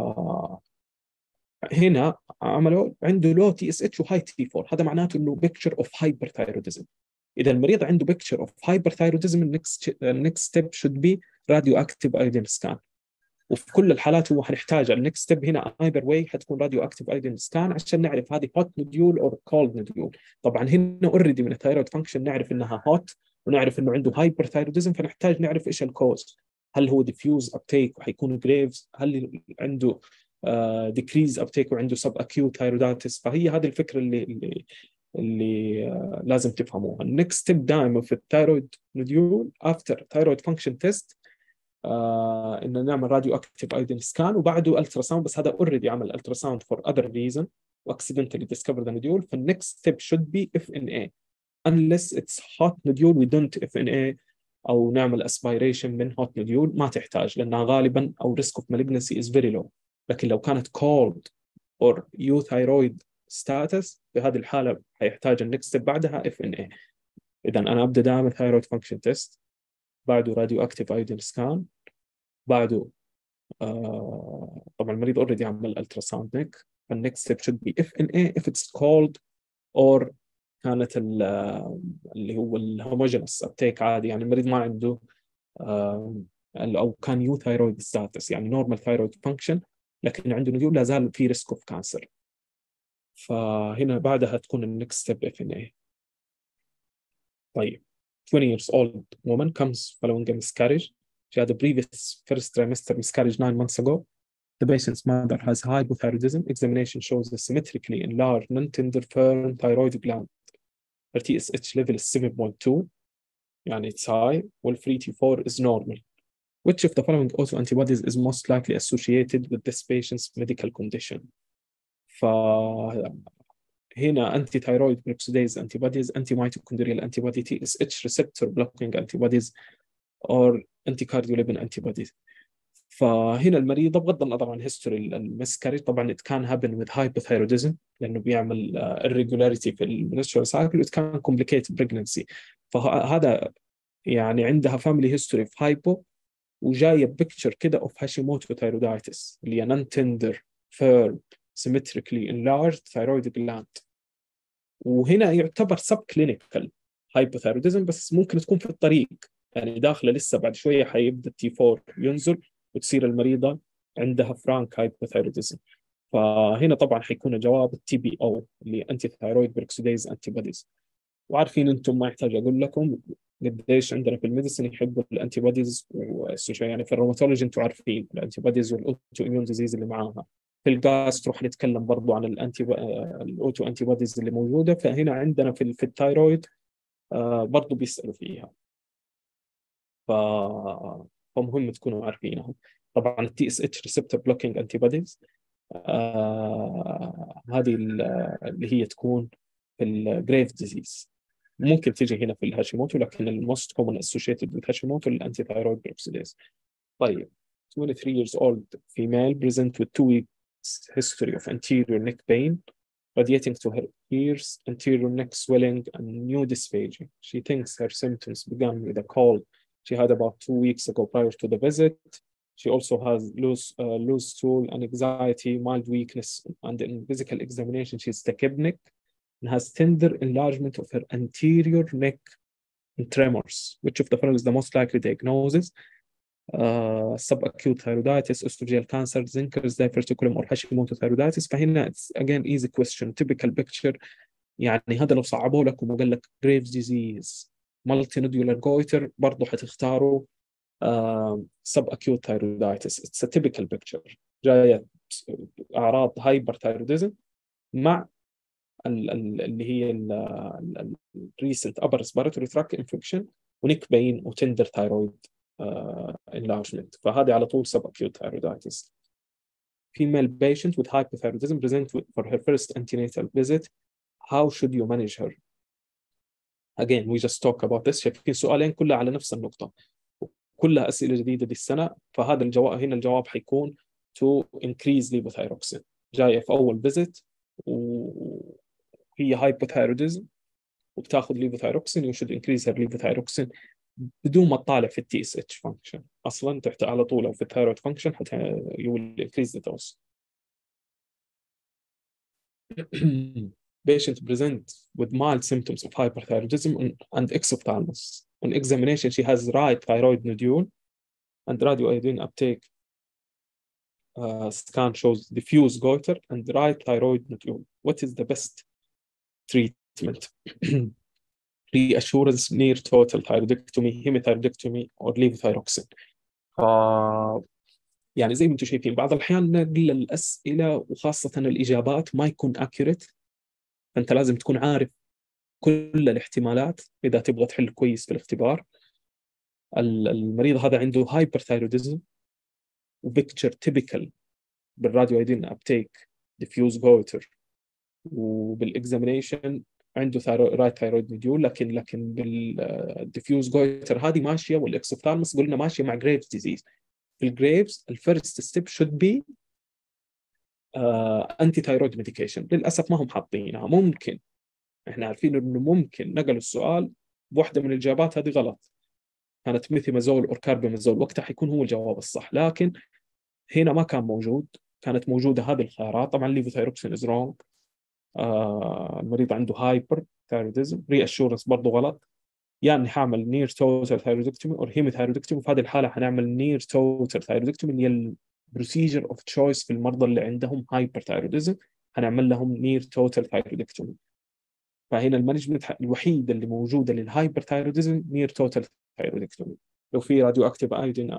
هنا عملوا عنده لو تي اس اتش وهاي تي 4 هذا معناته انه بيكتشر اوف هايبرثايروديزم اذا المريض عنده بيكتشر اوف هايبرثايروديزم النكست النكست ستيب شود بي راديو اكتيف ايدين سكان وفي كل الحالات هو حنحتاج النكست ستيب هنا ايذر واي حتكون راديو اكتيف ايدين سكان عشان نعرف هذه هوت نوديول او كولد نوديول طبعا هنا اوريدي من الثايرويد فانكشن نعرف انها هوت ونعرف انه عنده هايبر ثايروديزم فنحتاج نعرف ايش الكوز هل هو ديفيوز ابتيك وحيكون جريفز هل عنده ديكريز ابتيك وعنده سب اكيوت ثايرودايتس فهي هذه الفكره اللي اللي اللي آه، لازم تفهموها النكست ستيب دائما في الثايرويد نوديول افتر ثايرويد فانكشن تيست انه نعمل راديو اكتيف ايدين سكان وبعده الترا ساوند بس هذا اوريدي عمل الترا ساوند فور اذر ريزن واكسيدنتالي ديسكفر ذا نوديول فالنكست ستيب شود بي اف ان اي unless it's hot nodule we don't FNA او نعمل aspiration من hot nodule ما تحتاج لانها غالبا او risk of malignancy is very low لكن لو كانت cold or euthyroid status في هذه الحالة حيحتاج النكست ستيب بعدها FNA إذا أنا أبدأ دائما thyroid function test بعده راديو اكتيف ايودين سكان بعده آه طبعا المريض اوريدي عمل الترا ساوند نيك فالنكست ستيب شود بي اف ان اي if it's cold or كانت اللي هو الهوموجينس ابتيك عادي يعني المريض ما عنده او كان يو ثايرويد ستاتس يعني نورمال ثايرويد فانكشن لكن عنده نديول لا زال في ريسك اوف كانسر فهنا بعدها تكون النكست ستيب اف ان اي طيب 20 years old woman comes following a miscarriage she had a previous first trimester miscarriage nine months ago The patient's mother has hypothyroidism. Examination shows a symmetrically enlarged non-tender firm thyroid gland her TSH level is 7.2 يعني it's high والfree T4 is normal which of the following autoantibodies is most likely associated with this patient's medical condition فهنا anti thyroid peroxidase antibodies anti mitochondrial antibody TSH receptor blocking antibodies or anti cardiolipin antibodies فهنا المريضه بغض النظر عن هيستوري المسكري طبعا it can happen with hypothyroidism لانه بيعمل irregularity في المنسترال سايكل it can complicate pregnancy فهذا يعني عندها family history في هايبو وجايه بيكتشر كده اوف هاشيموتو ثايرودايتس اللي هي نون تندر فيرم symmetrically enlarged thyroid gland وهنا يعتبر سب كلينيكال هايبوثايروديزم بس ممكن تكون في الطريق يعني داخله لسه بعد شويه حيبدا التي 4 ينزل وتصير المريضه عندها فرانك هايبوثايروديزم فهنا طبعا حيكون الجواب التي بي او اللي انتي ثايرويد بيركسيديز انتي بوديز وعارفين انتم ما يحتاج اقول لكم قديش عندنا في الميديسن يحبوا الانتي بوديز يعني في الروماتولوجي انتم عارفين الانتي بوديز والاوتو اميون ديزيز اللي معاها في الجاسترو حنتكلم برضو عن الانتي الاوتو انتي بوديز اللي موجوده فهنا عندنا في, في الثايرويد آه، برضو بيسالوا فيها ف فمهم تكونوا عارفينهم طبعا التي اس اتش ريسبتور بلوكينج انتي بوديز هذه اللي هي تكون في الجريف ديزيز ممكن تيجي هنا في الهاشيموتو لكن الموست كومن اسوشيتد with هاشيموتو الانتي ثايرويد بروكسيديز طيب 23 years old female present with two weeks history of anterior neck pain radiating to her ears, anterior neck swelling, and new dysphagia. She thinks her symptoms began with a cold she had about two weeks ago prior to the visit. She also has loose, uh, loose stool and anxiety, mild weakness, and in physical examination, she's tachypnic and has tender enlargement of her anterior neck and tremors. Which of the following is the most likely diagnosis? Uh, subacute thyroiditis, esophageal cancer, Zenker's diverticulum or Hashimoto thyroiditis. فهنا it's again easy question, typical picture. يعني هذا لو صعبوا لكم وقال لك Graves disease مالتي نودولار جويتر برضه حتختاروا سب اكيوت ثايرودايتس اتس تيبيكال بيكتشر جايه اعراض هايبر ثايروديزم مع اللي هي الريسنت ابر ريسبيراتوري تراك انفكشن ونيك بين وتندر ثايرويد انلارجمنت فهذه على طول سب acute thyroiditis. Female patient with hypothyroidism present for her first antenatal visit. How should you manage her? again we just talk about this شايفين سؤالين كلها على نفس النقطة كلها أسئلة جديدة دي السنة فهذا الجواب هنا الجواب حيكون to increase levothyroxine جاية في أول visit وهي hypothyroidism وبتاخذ levothyroxine you should increase her levothyroxine بدون ما تطالع في التي اس اتش فانكشن اصلا تحت على طول او في الثايرويد فانكشن حتى you will increase the dose patient present with mild symptoms of hyperthyroidism and exophthalmos. On examination, she has right thyroid nodule and radioiodine uptake uh, scan shows diffuse goiter and right thyroid nodule. What is the best treatment? Reassurance near total thyroidectomy, hemithyroidectomy, or levothyroxine. Uh, يعني زي ما انتم شايفين بعض الاحيان نقل الاسئله وخاصه الاجابات ما يكون اكيوريت فانت لازم تكون عارف كل الاحتمالات اذا تبغى تحل كويس في الاختبار المريض هذا عنده هايبرثايروديزم وبيكتشر تيبيكال بالراديو ايدين ابتيك ديفيوز جويتر وبالاكزامينيشن عنده رايت ثايرويد نديول لكن لكن بالديفيوز جويتر هذه ماشيه والاكسوثالمس قلنا ماشيه مع جريفز ديزيز في الجريفز الفيرست ستيب شود بي انتي ثايرويد ميديكيشن للاسف ما هم حاطينها ممكن احنا عارفين انه ممكن نقلوا السؤال بواحده من الاجابات هذه غلط كانت ميثيمازول او كاربامازول وقتها حيكون هو الجواب الصح لكن هنا ما كان موجود كانت موجوده هذه الخيارات طبعا ليفوثايروكسين از رونج آه المريض عنده هايبر ثايروديزم ري اشورنس برضه غلط يا يعني حاعمل نير توتال ثايرودكتومي او هيموثايرودكتومي في هذه الحاله حنعمل نير توتال ثايرودكتومي اللي هي البروسيجر اوف تشويس في المرضى اللي عندهم هايبر ثايروديزم حنعمل لهم نير توتال ثايرودكتومي فهنا المانجمنت الوحيده اللي موجوده للهايبر ثايروديزم نير توتال ثايرودكتومي لو في راديو اكتيف ايودين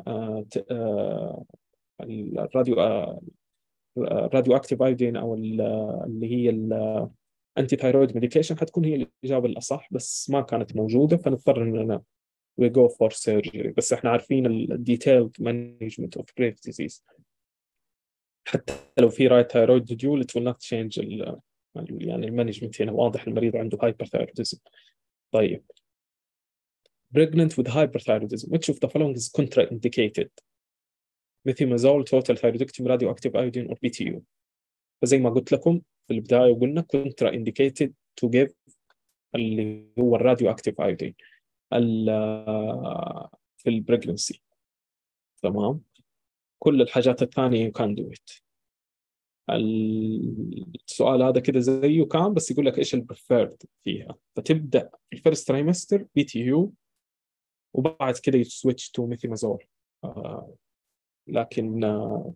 الراديو الراديو اكتيف ايودين او اللي هي الانتي ثايرويد ميديكيشن حتكون هي الاجابه الاصح بس ما كانت موجوده فنضطر اننا we go for surgery بس احنا عارفين الديتيلد مانجمنت اوف جريف ديزيز حتى لو في رايت ثايرويد ديول it will not change ال يعني المانجمنت هنا واضح المريض عنده hyperthyroidism طيب pregnant with hyperthyroidism which of the following is contraindicated methimazole total thyroidectomy radioactive iodine or BTU فزي ما قلت لكم في البداية وقلنا contra indicated to give اللي هو الراديو اكتيف ايودين في البريجنسي تمام كل الحاجات الثانية you can do it السؤال هذا كده زيه كان بس يقول لك ايش البريفيرد فيها فتبدا في الفيرست ترايمستر بي تي يو وبعد كده يسويتش تو ميثيمازول آه لكن آه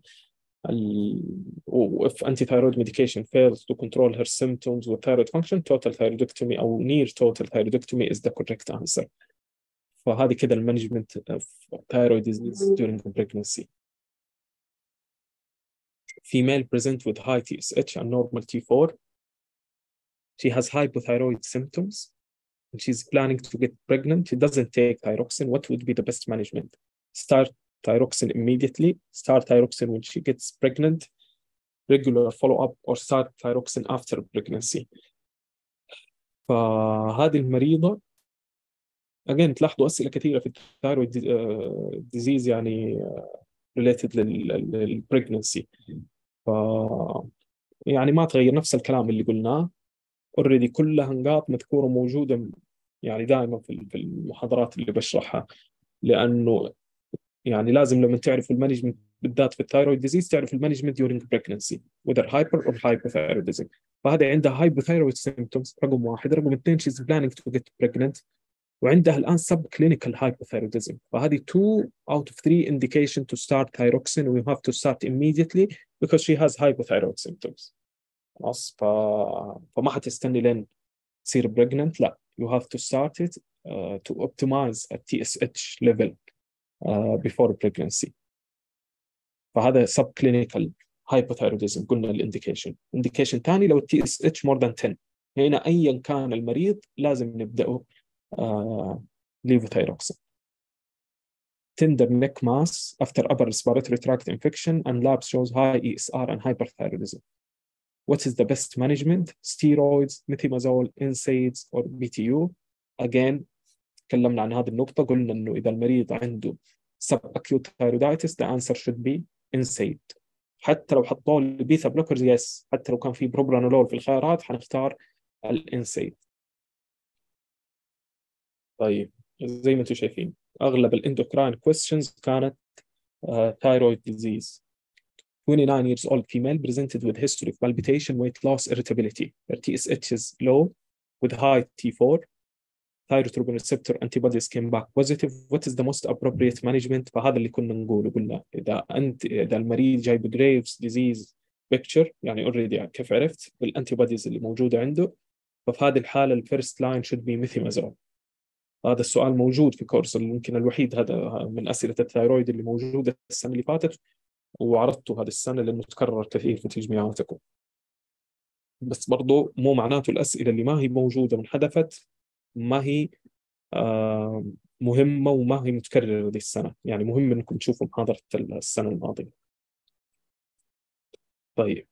if anti-thyroid medication fails to control her symptoms with thyroid function total thyroidectomy أو near total thyroidectomy is the correct answer فهذه كده المانجمنت of thyroid disease during pregnancy female present with high TSH and normal T4 she has hypothyroid symptoms and she's planning to get pregnant she doesn't take thyroxine what would be the best management start thyroxine immediately, start thyroxine when she gets pregnant, regular follow-up or start thyroxine after pregnancy. فهذه المريضة again تلاحظوا أسئلة كثيرة في الثايرويد ديزيز يعني related للبريجنسي ف يعني ما تغير نفس الكلام اللي قلناه اوريدي كلها نقاط مذكورة موجودة يعني دائما في المحاضرات اللي بشرحها لأنه يعني لازم لما تعرف المانجمنت بالذات في الثايرويد ديزيز تعرف المانجمنت during pregnancy whether hyper or hypothyroidism فهذا عندها hypothyroid symptoms رقم واحد رقم اثنين she's planning to get pregnant وعندها الان sub clinical hypothyroidism فهذه 2 out of 3 indication to start thyroxine we have to start immediately because she has hypothyroid symptoms خلاص ف... فما حتستني لين تصير pregnant لا you have to start it uh, to optimize a TSH level uh, before pregnancy فهذا sub clinical hypothyroidism قلنا الانديكيشن انديكيشن ثاني لو التي اس اتش مور ذان 10 هنا ايا كان المريض لازم نبداه uh, levothyroxine tender neck mass after upper respiratory tract infection and lab shows high ESR and hyperthyroidism. What is the best management? Steroids, methimazole, NSAIDs, or BTU? Again, تكلمنا عن هذه النقطة قلنا إنه إذا المريض عنده subacute thyroiditis the answer should be NSAID حتى لو حطوا لي بيتا بلوكرز يس حتى لو كان في بروبرانولول في الخيارات حنختار الانسيد طيب زي ما انتم شايفين اغلب الاندوكراين كويستشنز كانت ثايرويد uh, disease 29 years old female presented with history of palpitation, weight loss, irritability. Her TSH is low with high T4. Thyrotropion receptor antibodies came back positive. What is the most appropriate management? فهذا اللي كنا نقوله قلنا إذا أنت إذا المريض جايب جريفز ديزيز بيكتشر يعني اوريدي كيف عرفت بالانتي بوديز اللي موجوده عنده ففي هذه الحاله الفيرست لاين شود بي ميثيمازول هذا السؤال موجود في كورس يمكن الوحيد هذا من اسئله الثايرويد اللي موجوده السنه اللي فاتت وعرضته هذه السنة لأنه تكرر كثير في تجميعاتكم بس برضو مو معناته الأسئلة اللي ما هي موجودة وانحذفت ما هي آه مهمة وما هي متكررة هذه السنة يعني مهم أنكم تشوفوا محاضرة السنة الماضية طيب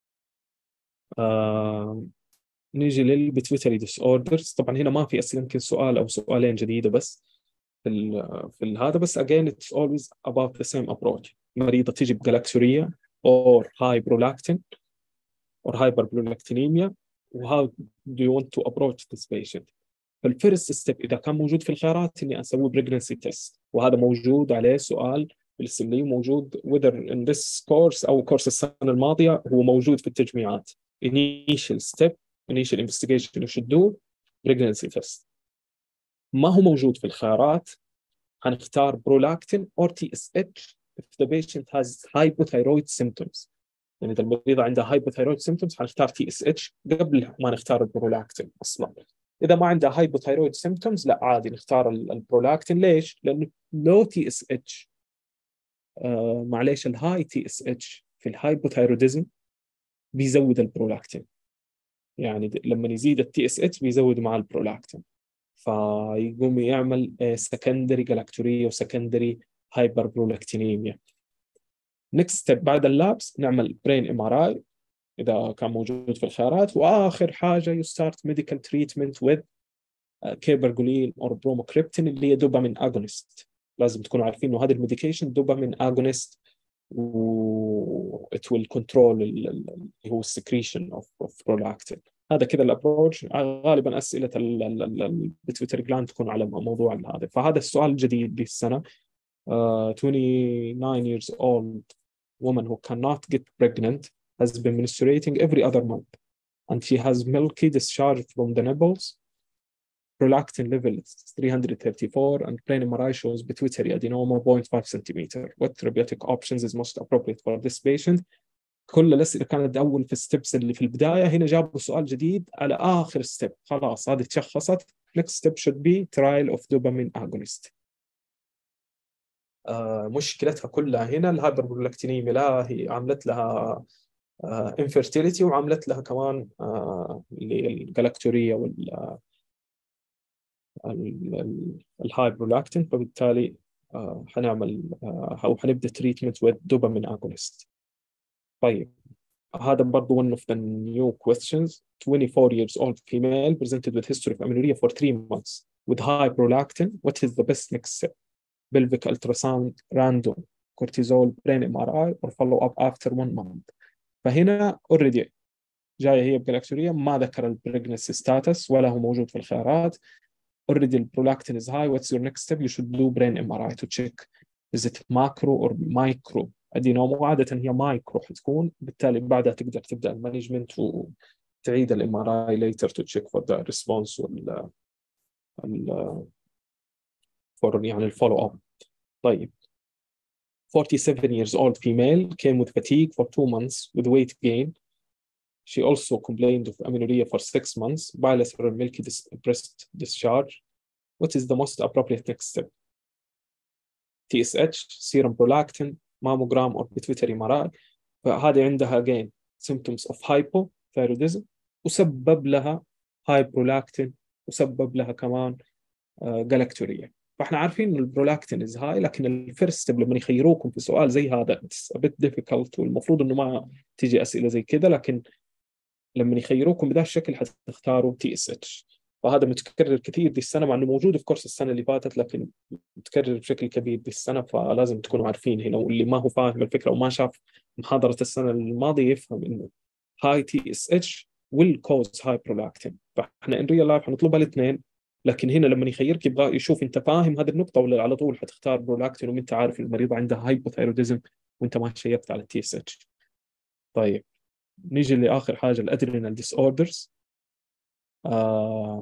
آه نيجي للبيتويتري ديس اوردرز طبعا هنا ما في اسئله يمكن سؤال او سؤالين جديده بس في ال في هذا بس again it's always about the same approach مريضه تجي بجلاكتوريا or high prolactin or hyperprolactinemia how do you want to approach this patient فالفيرست ستيب اذا كان موجود في الخيارات اني اسوي بريجنسي تيست وهذا موجود عليه سؤال بالسملي موجود whether in this course او كورس السنه الماضيه هو موجود في التجميعات initial step initial investigation you should do pregnancy test ما هو موجود في الخيارات هنختار prolactin or TSH if the patient has hypothyroid symptoms يعني اذا المريضه عندها hypothyroid symptoms هنختار TSH قبل ما نختار البرولاكتين اصلا اذا ما عندها hypothyroid symptoms لا عادي نختار البرولاكتين ليش؟ لانه لو TSH آه معليش الهاي TSH في الهايبوثايروديزم بيزود البرولاكتين يعني لما يزيد التي اس اتش بيزود مع البرولاكتين فيقوم يعمل سكندري جلاكتورية وسكندري هايبر برولاكتينيميا نكست ستيب بعد اللابس نعمل برين ام ار اي اذا كان موجود في الخيارات واخر حاجه يو ستارت ميديكال تريتمنت وذ كيبرجولين او بروموكريبتين اللي هي دوبامين اجونست لازم تكونوا عارفين انه هذا الميديكيشن دوبامين اجونست و it will control اللي هو السكريشن اوف اوف prolactin هذا كذا الابروتش غالبا اسئله البيتويتري جلاند تكون على موضوع هذا فهذا السؤال الجديد للسنه uh, 29 years old woman who cannot get pregnant has been menstruating every other month and she has milky discharge from the nipples prolactin level is 334 and plain MRI shows pituitary adenoma 0.5 centimeter. What therapeutic options is most appropriate for this patient? كل الاسئله كانت اول في الستبس اللي في البدايه هنا جابوا سؤال جديد على اخر ستيب خلاص هذه تشخصت next step should be trial of dopamine agonist آه مشكلتها كلها هنا الهايبربرولاكتينيميا لا هي عملت لها آه infertility وعملت لها كمان آه اللي الجلاكتوريا وال الهاي برولاكتين فبالتالي آه حنعمل آه او حنبدا تريتمنت with دوبامين agonist طيب هذا برضه one of the new questions 24 years old female presented with history of amenorrhea for 3 months with high prolactin what is the best next step pelvic ultrasound random cortisol brain MRI or follow up after one month فهنا already جايه هي بجلاكتوريا ما ذكر البريجنسي ستاتس ولا هو موجود في الخيارات already the prolactin is high what's your next step you should do brain MRI to check is it macro or micro ادينوما وعاده هي مايكرو حتكون بالتالي بعدها تقدر تبدا المانجمنت وتعيد الام ار اي ليتر تو تشيك فور ذا ريسبونس وال فور يعني الفولو اب طيب 47 years old female came with fatigue for two months with weight gain. She also complained of amenorrhea for six months, bilateral milky dis breast discharge. What is the most appropriate next step? TSH, serum prolactin, mammogram or pituitary MRI فهذه عندها again symptoms of hypothyroidism وسبب لها هايبرولاكتين وسبب لها كمان جلاكتوريا فاحنا عارفين ان البرولاكتين از هاي لكن الفيرست ستيب لما يخيروكم في سؤال زي هذا اتس a bit difficult والمفروض انه ما تيجي اسئله زي كذا لكن لما يخيروكم بهذا الشكل حتختاروا تي اس اتش فهذا متكرر كثير دي السنه مع انه موجود في كورس السنه اللي فاتت لكن متكرر بشكل كبير دي السنه فلازم تكونوا عارفين هنا واللي ما هو فاهم الفكره وما شاف محاضره السنه الماضيه يفهم انه هاي تي اس اتش will cause high prolactin فاحنا ان ريال لايف حنطلبها الاثنين لكن هنا لما يخيرك يبغى يشوف انت فاهم هذه النقطه ولا على طول حتختار برولاكتين وانت عارف المريضه عندها هايبوثايروديزم وانت ما شيكت على التي اس اتش طيب نيجي لاخر حاجه الادرينال ديس اوردرز آه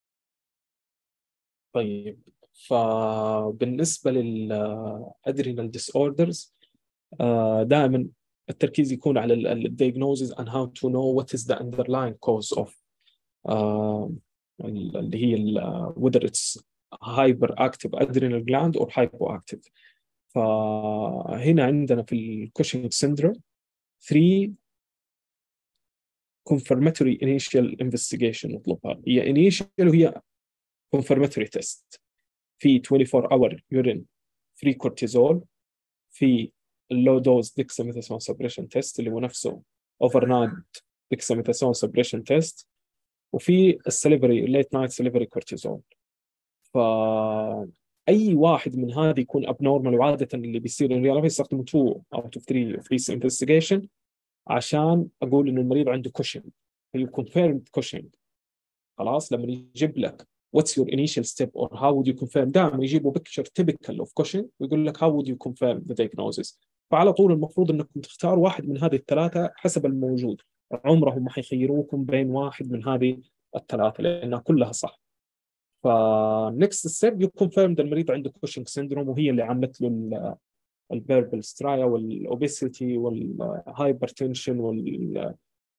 طيب فبالنسبه للادرينال ديس اوردرز دائما التركيز يكون على الدياجنوزز and how to know what is the underlying cause of uh, اللي هي whether it's hyperactive adrenal gland or hypoactive فهنا عندنا في الكوشنج سيندروم 3 confirmatory initial investigation نطلبها هي initial وهي confirmatory test في 24 hour urine free cortisol في low dose dexamethasone suppression test اللي هو نفسه overnight dexamethasone suppression test وفي السليفري late night salivary cortisol ف اي واحد من هذه يكون ابنورمال وعاده اللي بيصير الريال يستخدموا 2 اوت اوف 3 اوف ذيس انفستيجيشن عشان اقول انه المريض عنده كوشن هي كونفيرمد كوشن خلاص لما يجيب لك what's your initial step or how would you confirm دائما يجيبوا بيكتشر typical of cushion ويقول لك how would you confirm the diagnosis فعلى طول المفروض انكم تختاروا واحد من هذه الثلاثه حسب الموجود عمرهم ما حيخيروكم بين واحد من هذه الثلاثه لانها كلها صح فنكست ستيب يو كونفيرم المريض عنده كوشنج سيندروم وهي اللي عملت له البيربل سترايا والاوبيسيتي والهايبرتنشن وال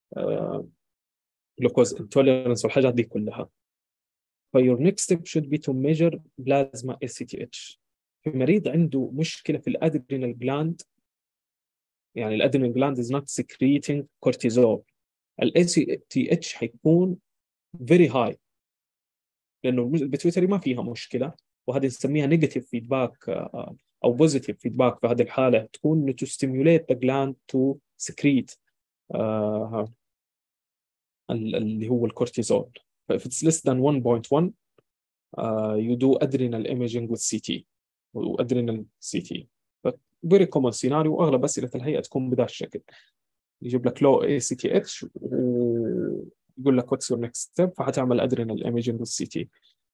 جلوكوز انتوليرنس والحاجات دي كلها فيور نيكست ستيب should be to measure plasma ACTH في مريض عنده مشكله في الادرينال جلاند يعني الادرينال جلاند is not secreting cortisol ال ACTH حيكون very high لانه البيتويتري ما فيها مشكله وهذه نسميها نيجاتيف فيدباك او بوزيتيف فيدباك في هذه الحاله تكون to stimulate the gland to secrete uh, اللي هو الكورتيزول if it's less than 1.1 uh, you do adrenal imaging with CT وادرينال سي تي فيري كومن سيناريو واغلب اسئله الهيئه تكون بهذا الشكل يجيب لك لو اي سي تي اتش ويقول لك واتس يور نكست ستيب فحتعمل ادرينال ايميجنج والسي تي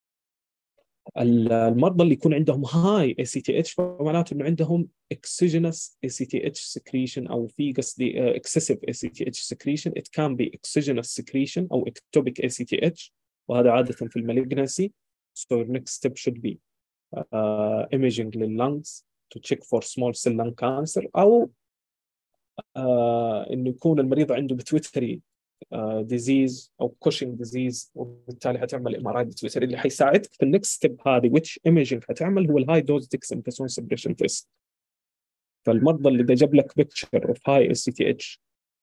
المرضى اللي يكون عندهم هاي اي سي تي اتش فمعناته انه عندهم اكسجينس اي سي تي اتش سكريشن او في قصدي اكسسيف اي سي تي اتش سكريشن ات كان بي اكسجينس سكريشن او اكتوبيك اي سي تي اتش وهذا عاده في المالجنسي so your next step should be uh, imaging لللنجز to check for small cell lung cancer او uh, انه يكون المريض عنده بتويتري ديزيز او كوشنج ديزيز وبالتالي حتعمل ام ار اي بتويتري اللي حيساعدك في النكست ستيب هذه which imaging حتعمل هو الهاي دوز ديكساميثاسون سبريشن تيست فالمرضى اللي اذا جاب لك بيكتشر اوف هاي اس سي تي اتش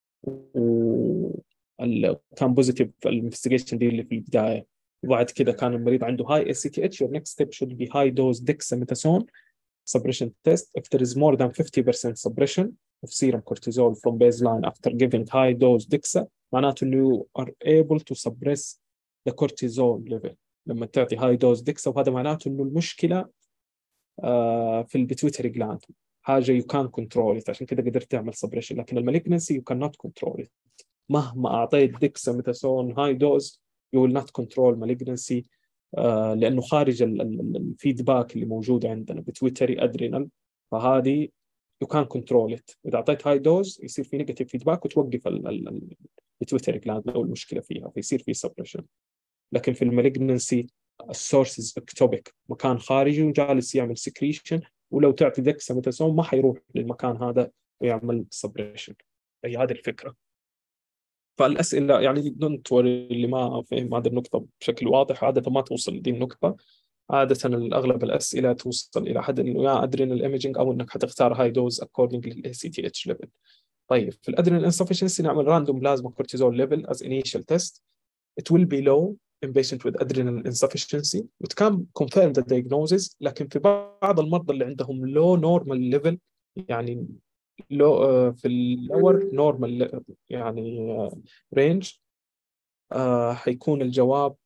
كان بوزيتيف الانفستيجيشن دي اللي في البدايه وبعد كده كان المريض عنده high ACTH your next step should be high dose dexamethasone suppression test if there is more than 50% suppression of serum cortisol from baseline after giving high dose dexa معناته انه you are able to suppress the cortisol level لما تعطي high dose dexa وهذا معناته انه المشكله uh, في البيتويتري جلاند حاجه you can control it عشان كده قدرت تعمل suppression لكن المالجنسي you cannot control it مهما اعطيت ديكساميثاسون هاي دوز you will not control malignancy آه لانه خارج الفيدباك اللي موجود عندنا بتويتري ادرينال فهذه you can't control it اذا اعطيت هاي دوز يصير في نيجاتيف فيدباك وتوقف البيتويتري جلاند لو المشكله فيها فيصير في سبريشن لكن في المالجنسي السورسز اكتوبيك مكان خارجي وجالس يعمل سكريشن ولو تعطي دكساميثاسون ما حيروح للمكان هذا ويعمل سبريشن هي هذه الفكره فالاسئله يعني دونت وري اللي ما فهم هذه النقطه بشكل واضح عاده ما توصل لدي النقطه عادة اغلب الاسئله توصل الى حد انه يا ادرينال ايمجنج او انك حتختار هاي دوز اكوردنج للاي سي تي اتش ليفل. طيب في الادرينال انسفشنسي نعمل راندوم بلازما كورتيزول ليفل از انيشال تيست. It will be low in patient with adrenal insufficiency. It can confirm the diagnosis لكن في بعض المرضى اللي عندهم low normal level يعني لو في اللور نورمال يعني رينج حيكون الجواب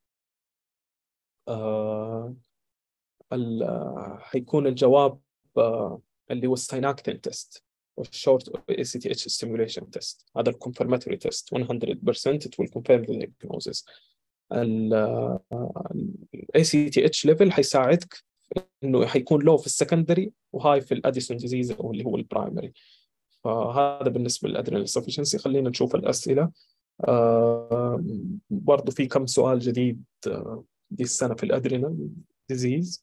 حيكون الجواب اللي هو السايناكتين تيست والشورت اي سي تي اتش ستيموليشن تيست هذا الكونفرماتوري تيست 100% it will confirm the diagnosis الاي سي تي اتش ليفل حيساعدك انه حيكون لو في السكندري وهاي في الاديسون ديزيز او اللي هو البرايمري فهذا بالنسبه للادرينال سفشنسي خلينا نشوف الاسئله آه برضو في كم سؤال جديد آه دي السنه في الادرينال ديزيز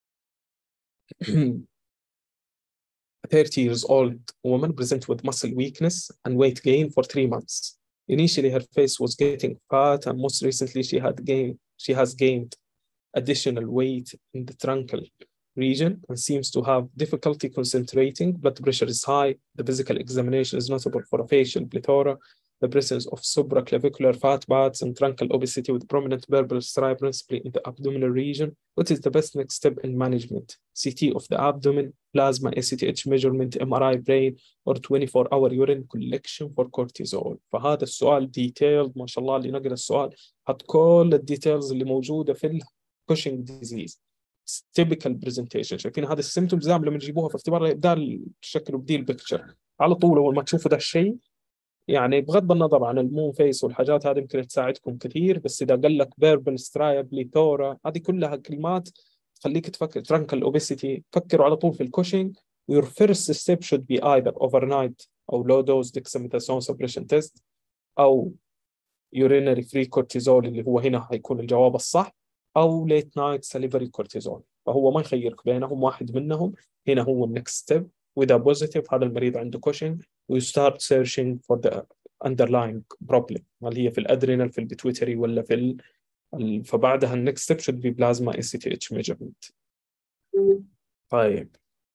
30 years old woman present with muscle weakness and weight gain for three months. Initially, her face was getting fat, and most recently, she had gained she has gained additional weight in the truncal region and seems to have difficulty concentrating. Blood pressure is high. The physical examination is notable for a facial plethora, the presence of supraclavicular fat pads and truncal obesity with prominent purple stripe principally in the abdominal region. What is the best next step in management? CT of the abdomen, plasma ACTH measurement, MRI brain, or 24-hour urine collection for cortisol. فهذا السؤال detailed ما شاء الله اللي نقرا السؤال حط كل الديتيلز اللي موجودة في الكوشنج ديزيز. typical presentation شايفين هذه السيمتومز دائما لما نجيبوها في اختبار ده الشكل وبدي البكتشر على طول اول ما تشوفوا ده الشيء يعني بغض النظر عن المون فيس والحاجات هذه يمكن تساعدكم كثير بس اذا قال لك بيربل سترايب ليثورا هذه كلها كلمات تخليك تفكر ترانكل اوبيسيتي فكروا على طول في الكوشنج your first step should be either overnight او low dose dexamethasone suppression test او urinary free cortisol اللي هو هنا حيكون الجواب الصح او late night salivary cortisol فهو ما يخيرك بينهم واحد منهم هنا هو النكست ستيب واذا بوزيتيف هذا المريض عنده كوشنج ويستارت سيرشنج فور ذا underlying problem هل هي في الادرينال في البيتويتري ولا في ال... فبعدها النكست ستيب should be plasma ACTH measurement طيب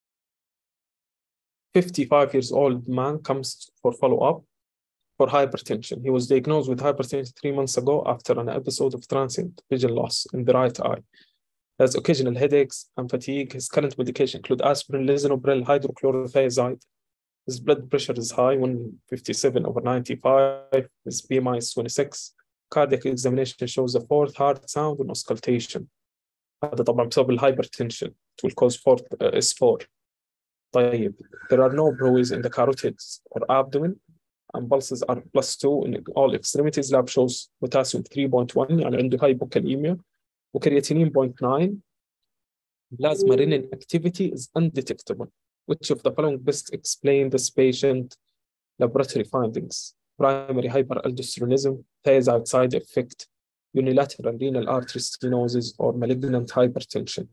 55 years old man comes for follow up for hypertension. He was diagnosed with hypertension three months ago after an episode of transient vision loss in the right eye. He has occasional headaches and fatigue. His current medication include aspirin, lisinopril, hydrochlorothiazide. His blood pressure is high, 157 over 95. His BMI is 26. Cardiac examination shows a fourth heart sound and auscultation. هذا طبعا بسبب الهايبرتنشن. It will cause fourth uh, S4. طيب, there are no bruises in the carotids or abdomen and pulses are plus 2 in all extremities. Lab shows potassium 3.1 يعني عنده hypokalemia وكرياتينين 0.9 plasma renin activity is undetectable. Which of the following best explain this patient laboratory findings? Primary hyperaldosteronism, thiazide side effect, unilateral renal artery stenosis, or malignant hypertension.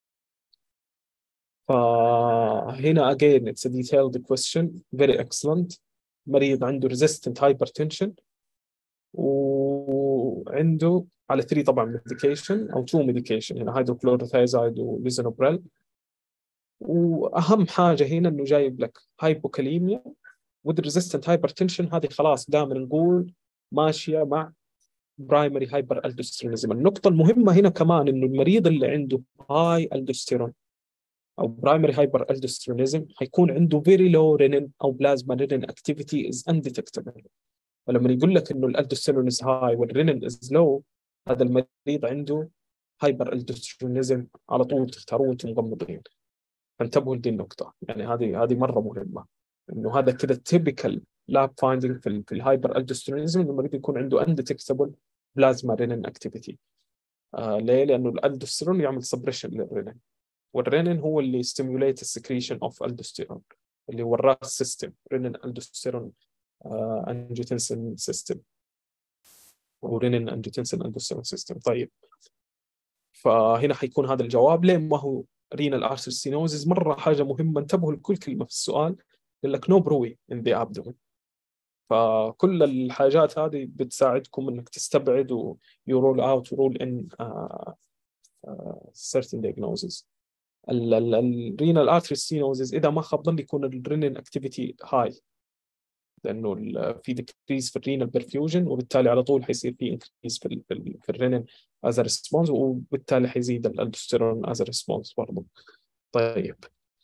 فهنا again it's a detailed question very excellent مريض عنده resistant hypertension وعنده على 3 طبعا ميديكيشن او 2 ميديكيشن هنا هيدروكلوروثايزايد وليزونوبريل واهم حاجه هنا انه جايب لك هايبوكاليميا with resistant hypertension هذه خلاص دائما نقول ماشيه مع برايمري هايبر الدوستيرونيزم النقطه المهمه هنا كمان انه المريض اللي عنده هاي الدوستيرون او برايمري هايبر الدوستيرونيزم حيكون عنده very low renin او plasma renin activity is undetectable ولما يقول لك انه الالدوستيرون is high والرينين is low هذا المريض عنده هايبر الدوستيرونيزم على طول تختاروه وانتم مغمضين فانتبهوا لدي النقطة يعني هذه هذه مرة مهمة انه هذا كذا تيبيكال لاب فايندينج في, في الهايبر الدوستيرونيزم انه المريض يكون عنده اندتكتبل بلازما رينين اكتيفيتي آه ليه؟ لانه الالدوستيرون يعمل سبريشن للرينين والرينين هو اللي ستيموليت السكريشن اوف الدوستيرون اللي هو الراس سيستم رينين الدوستيرون انجيوتنسين سيستم ورينين انجيوتنسين اندوستيرون سيستم طيب فهنا حيكون هذا الجواب ليه ما هو رينال ارتر ستينوزز مره حاجه مهمه انتبهوا لكل كلمه في السؤال يقول لك نو بروي ان ذا ابدومن فكل الحاجات هذه بتساعدكم انك تستبعد و you roll out rule in uh, uh, certain diagnoses الرينال ارتري ستينوزز اذا ما خاب ظني يكون الرينين اكتيفيتي هاي لانه في ديكريز في الرينال برفيوجن وبالتالي على طول حيصير في انكريز في ال في, ال في الرينين از ريسبونس وبالتالي حيزيد الالدوستيرون از ريسبونس برضه طيب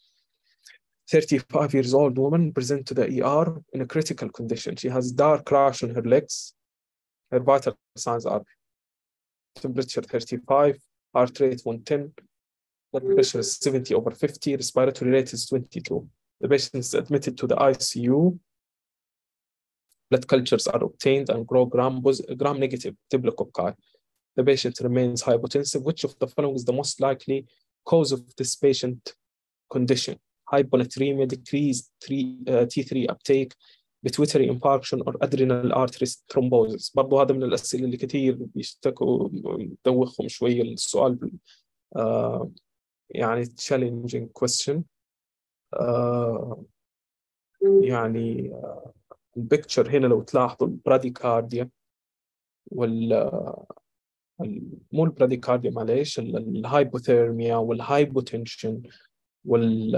35 years old woman present to the ER in a critical condition. She has dark rash on her legs. Her vital signs are temperature 35, heart rate 110, blood pressure is 70 over 50, respiratory rate is 22. The patient is admitted to the ICU. Blood cultures are obtained and grow gram, gram negative Diplococci. The patient remains hypotensive. Which of the following is the most likely cause of this patient condition? Hyponatremia, decreased uh, T3 uptake, pituitary infarction or adrenal artery thrombosis. برضو هذا من الأسئلة اللي كثير بيشتكوا يدوخهم شوية السؤال uh, يعني challenging question uh, يعني uh, البكتشر هنا لو تلاحظوا البراديكارديا وال مو البراديكارديا معليش الهايبوثيرميا والهايبوتنشن وال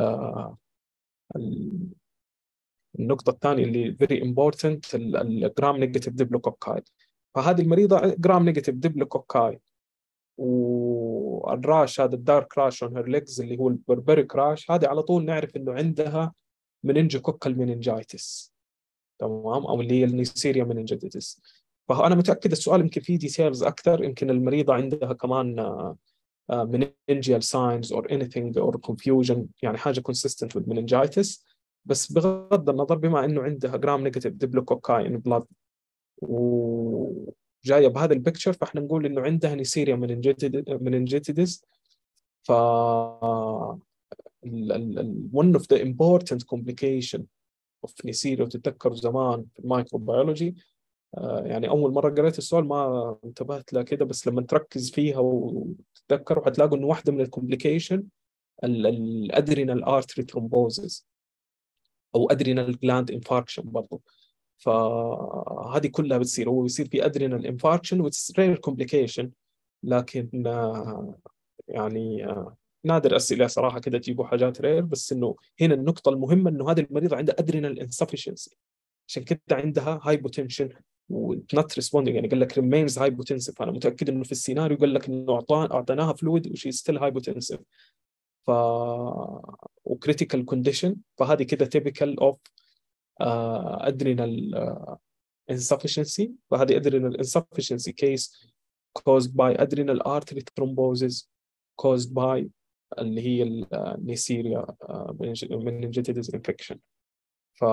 النقطة الثانية اللي فيري امبورتنت الجرام نيجاتيف ديبلوكوكاي فهذه المريضة جرام نيجاتيف ديبلوكوكاي والراش هذا الدارك راش اون هير ليجز اللي هو البربريك راش هذه على طول نعرف انه عندها مننجوكوكال مننجايتس تمام او اللي هي النيسيريا مننجايتس فانا متاكد السؤال يمكن فيه ديتيلز اكثر يمكن المريضه عندها كمان مننجيال ساينز اور anything اور confusion يعني حاجه consistent with meningitis بس بغض النظر بما انه عندها جرام نيجاتيف ديبلوكوكاي ان بلاد وجايه بهذا البكتشر فاحنا نقول انه عندها نيسيريا مننجيتيدس ف one of the important complication of نيسيريا وتتذكروا زمان في المايكروبيولوجي يعني اول مره قريت السؤال ما انتبهت له كده بس لما تركز فيها وتتذكر حتلاقوا انه واحده من الكومبليكيشن الادرينال ارتري ثرومبوزز او ادرينال جلاند انفاركشن برضه فهذه كلها بتصير هو بيصير في ادرينال انفاركشن وتس رير كومبليكيشن لكن يعني نادر اسئله صراحه كده تجيبوا حاجات رير بس انه هنا النقطه المهمه انه هذه المريضه عندها ادرينال انسفشنسي عشان كده عندها هايبوتنشن ونوت ريسبوندينج يعني قال لك ريمينز هايبوتنسيف انا متاكد انه في السيناريو قال لك انه اعطيناها فلويد وشي ستيل هايبوتنسيف ف وكريتيكال كونديشن فهذه كده تيبيكال اوف ادرينال insufficiency فهذه adrenal insufficiency case caused by adrenal artery thrombosis caused by اللي هي النيسيريا meningitis infection ف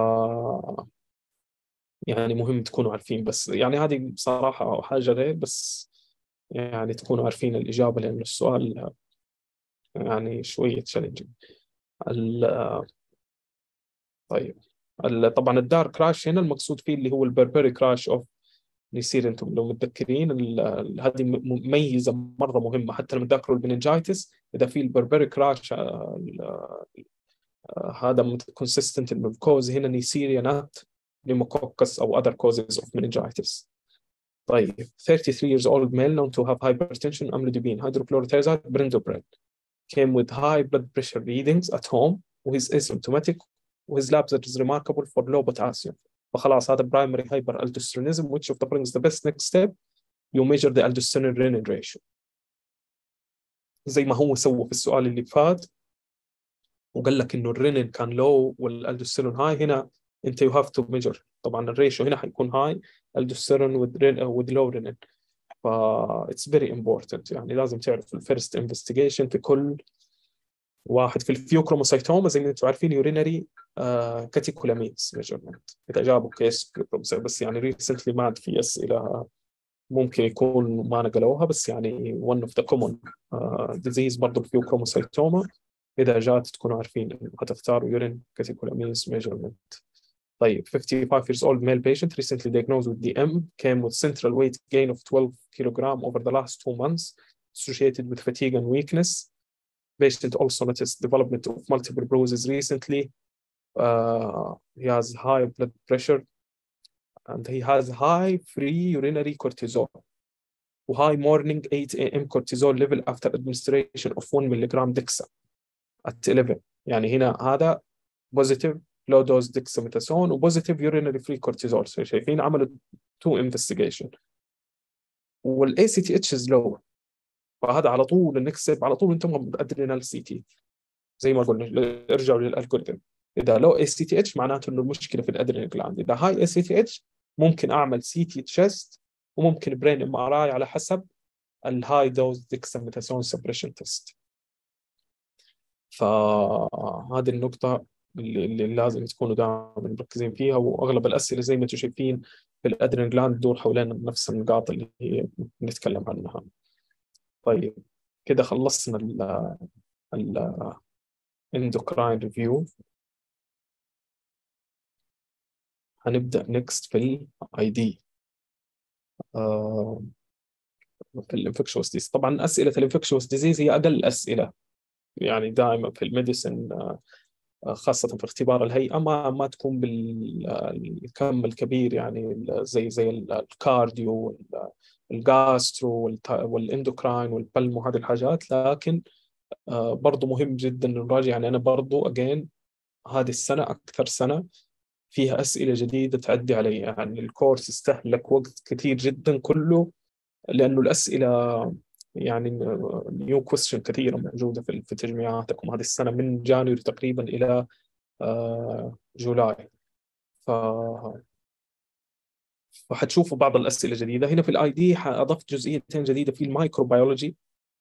يعني مهم تكونوا عارفين بس يعني هذه بصراحة حاجة غير بس يعني تكونوا عارفين الإجابة لأن السؤال يعني شوية تشالنجينج طيب طبعا الدار كراش هنا المقصود فيه اللي هو البربري كراش اوف يصير انتم لو متذكرين هذه مميزه مره مهمه حتى لما تذكروا البننجايتس اذا في البربري كراش هذا كونسيستنت انه الكوز هنا نيسيريا نات pneumococcal او other causes of meningitis. طيب 33 years old male known to have hypertension amlodipine hydrochlorothiazide brindobred came with high blood pressure readings at home وهis asymptomatic وhis labs is remarkable for low potassium فخلاص هذا primary hyperaldosteronism which of the brings the best next step you measure the aldosterone renin ratio زي ما هو سوى في السؤال اللي فات وقال لك انه الرينين كان لو والالدوستيرون هاي هنا انت يو هاف تو ميجر طبعا الريشيو هنا حيكون هاي الدوستيرون with low renin ف it's very important يعني لازم تعرف الفيرست انفستيجيشن في كل واحد في الفيوكروموسايتوما زي ما انتم عارفين يورينري كاتيكولامينز ميجرمنت اذا جابوا كيس بس يعني ريسنتلي ما عاد في اسئله ممكن يكون ما نقلوها بس يعني one of the common uh, disease برضه الفيوكروموسايتوما اذا جات تكونوا عارفين هتختاروا يورين كاتيكولامينز ميجرمنت طيب 55 years old male patient recently diagnosed with DM came with central weight gain of 12 kilogram over the last two months associated with fatigue and weakness. Patient also noticed development of multiple bruises recently. Uh, he has high blood pressure and he has high free urinary cortisol. High morning 8 a.m. cortisol level after administration of 1 milligram Dexa at 11 يعني هنا هذا positive low dose dexamethasone وبوزيتيف urinary free cortisol شايفين عملوا تو انفستيجيشن والاي سي تي اتش از لو فهذا على طول النكست على طول انتم ادرينال سي تي زي ما قلنا ارجعوا للالجوريثم اذا لو اي سي تي اتش معناته انه المشكله في الادرينال جلاند اذا هاي اي سي تي اتش ممكن اعمل سي تي تشيست وممكن برين ام ار اي على حسب الهاي دوز ديكساميثاسون سبريشن تيست فهذه النقطة اللي, اللي لازم تكونوا دائما مركزين فيها واغلب الاسئله زي ما انتم شايفين في الادرين جلاند تدور حوالين نفس النقاط اللي هي نتكلم عنها. طيب كده خلصنا ال ال endocrine review هنبدأ next في الاي دي في الانفكشوس ديز طبعا اسئله الانفكشوس ديزيز هي اقل اسئله يعني دائما في الميديسن خاصة في اختبار الهيئة ما ما تكون بالكم الكبير يعني زي زي الكارديو الجاسترو والاندوكراين والبلمو هذه الحاجات لكن آه، برضو مهم جدا نراجع يعني انا برضو اجين هذه السنه اكثر سنه فيها اسئله جديده تعدي علي يعني الكورس استهلك وقت كثير جدا كله لانه الاسئله يعني نيو كويستشن كثيره موجوده في في تجميعاتكم هذه السنه من جانوري تقريبا الى آه، جولاي ف فحتشوفوا بعض الاسئله الجديده هنا في الاي دي اضفت جزئيتين جديده في المايكروبيولوجي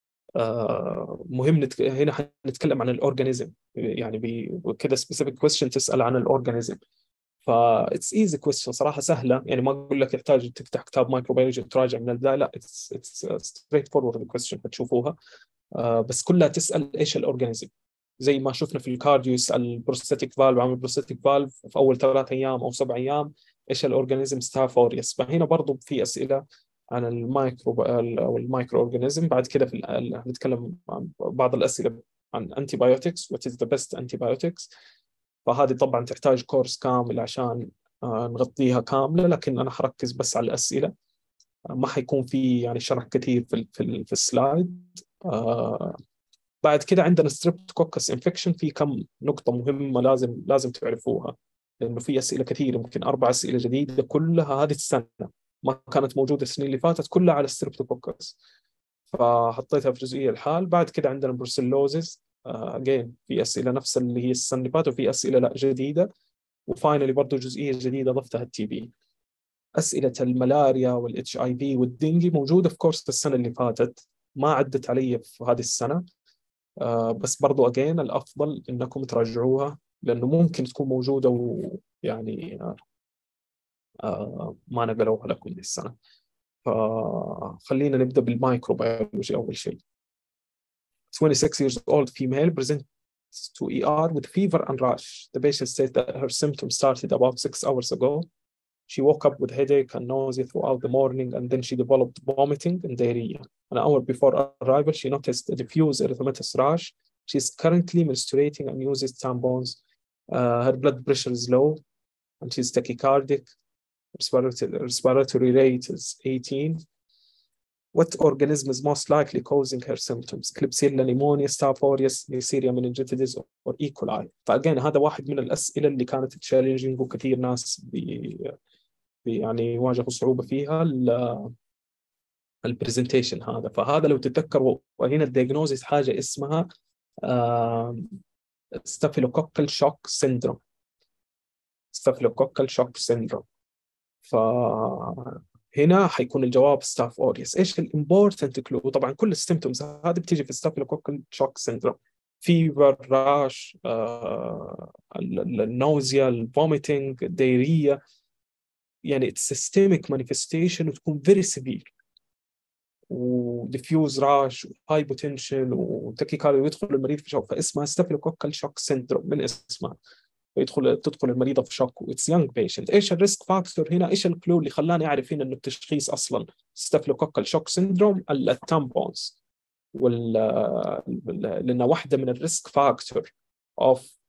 آه مهم نتك... هنا حنتكلم عن الاورجانيزم يعني كذا سبيسيفيك كويستشن تسال عن الاورجانيزم ف اتس ايزي كويستشن صراحه سهله يعني ما اقول لك يحتاج تفتح كتاب مايكروبيولوجي وتراجع من البدايه لا اتس اتس ستريت فورورد كويستشن حتشوفوها آه بس كلها تسال ايش الاورجانيزم زي ما شفنا في الكارديو يسال البروستاتيك فالف عامل بروستاتيك فالف في اول ثلاث ايام او سبع ايام ايش الاورجانيزم ستاف اوريوس فهنا برضو في اسئله عن المايكرو او المايكرو اورجانيزم بعد كده في هنتكلم عن بعض الاسئله عن انتي بايوتكس وات از ذا بيست انتي بايوتكس فهذه طبعا تحتاج كورس كامل عشان آه، نغطيها كامله لكن انا حركز بس على الاسئله ما حيكون في يعني شرح كثير في في, في السلايد آه بعد كده عندنا ستريبتوكوكس انفكشن في كم نقطة مهمة لازم لازم تعرفوها لأنه في أسئلة كثيرة يمكن أربع أسئلة جديدة كلها هذه السنة ما كانت موجودة السنين اللي فاتت كلها على ستريبتوكوكس فحطيتها في جزئية الحال بعد كده عندنا بروسيلوزز اجين uh, في أسئلة نفس اللي هي السنة اللي فاتت وفي أسئلة لا جديدة وفاينلي برضه جزئية جديدة ضفتها التي بي أسئلة الملاريا والاتش اي في والدنجي موجودة في كورس السنة اللي فاتت ما عدت علي في هذه السنة آه بس برضو أجين الأفضل إنكم تراجعوها لأنه ممكن تكون موجودة ويعني آه آه ما نقلوها لكم دي السنة فخلينا نبدأ بالمايكروبيولوجي أول شيء 26 years old female presents to ER with fever and rash. The patient says that her symptoms started about six hours ago. She woke up with headache and nausea throughout the morning, and then she developed vomiting and diarrhea. An hour before arrival, she noticed a diffuse erythematous rash. She's currently menstruating and uses tampons. Uh, her blood pressure is low, and she's tachycardic. Respiratory, respiratory rate is 18. What organism is most likely causing her symptoms? Klebsiella pneumonia, Staph aureus, Neisseria meningitidis or E. coli. فأجين هذا واحد من الأسئلة اللي كانت تشالنجينج وكثير ناس بي يعني يواجهوا صعوبة فيها البرزنتيشن هذا فهذا لو تتذكروا وهنا الدياجنوزيس حاجه اسمها ستافيلوكوكال شوك سيندروم ستافيلوكوكال شوك سيندروم فهنا حيكون الجواب ستاف اوريس ايش الامبورتنت كلو طبعا كل السيمتومز هذه بتيجي في ستافيلوكوكال شوك سيندروم فيبر راش النوزيا الفوميتنج الديريه يعني اتس سيستميك مانيفستيشن وتكون فيري سيفير وديفيوز راش وهاي بوتنشل وتكيكارديا ويدخل المريض في شوك فاسمها ستافيلوكوكال شوك سيندروم من اسمها فيدخل تدخل المريضه في شوك واتس يونج بيشنت ايش الريسك فاكتور هنا ايش الكلو اللي خلاني اعرف هنا انه التشخيص اصلا ستافيلوكوكال شوك سيندروم التامبونز وال لانها واحده من الريسك فاكتور اوف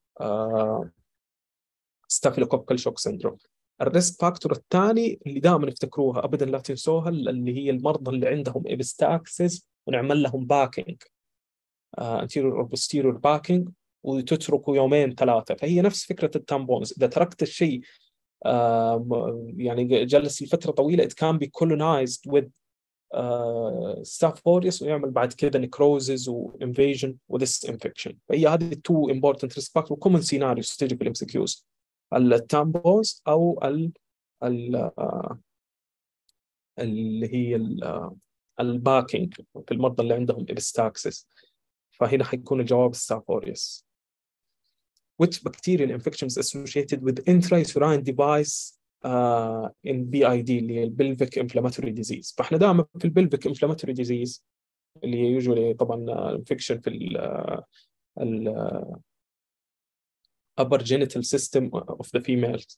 ستافيلوكوكال شوك سيندروم الريسك فاكتور الثاني اللي دائما افتكروها ابدا لا تنسوها اللي هي المرضى اللي عندهم ابستاكسس ونعمل لهم باكينج انتيريور او بوستيريور باكينج وتتركوا يومين ثلاثه فهي نفس فكره التامبونز اذا تركت الشيء uh, يعني جلس لفتره طويله it can be colonized with ستاف اوريوس ويعمل بعد كده نكروزز وانفيجن وذس انفكشن فهي هذه التو امبورتنت ريسك فاكتور كومن سيناريوز تجي في الام سي كيوز التامبوز او ال ال اللي هي الباكينج في المرضى اللي عندهم ابستاكسس فهنا حيكون الجواب ستافوريوس which bacterial infections associated with intrauterine device uh, in BID اللي هي pelvic inflammatory disease فاحنا دائما في pelvic inflammatory disease اللي هي usually طبعا infection في ال ال upper genital system of the females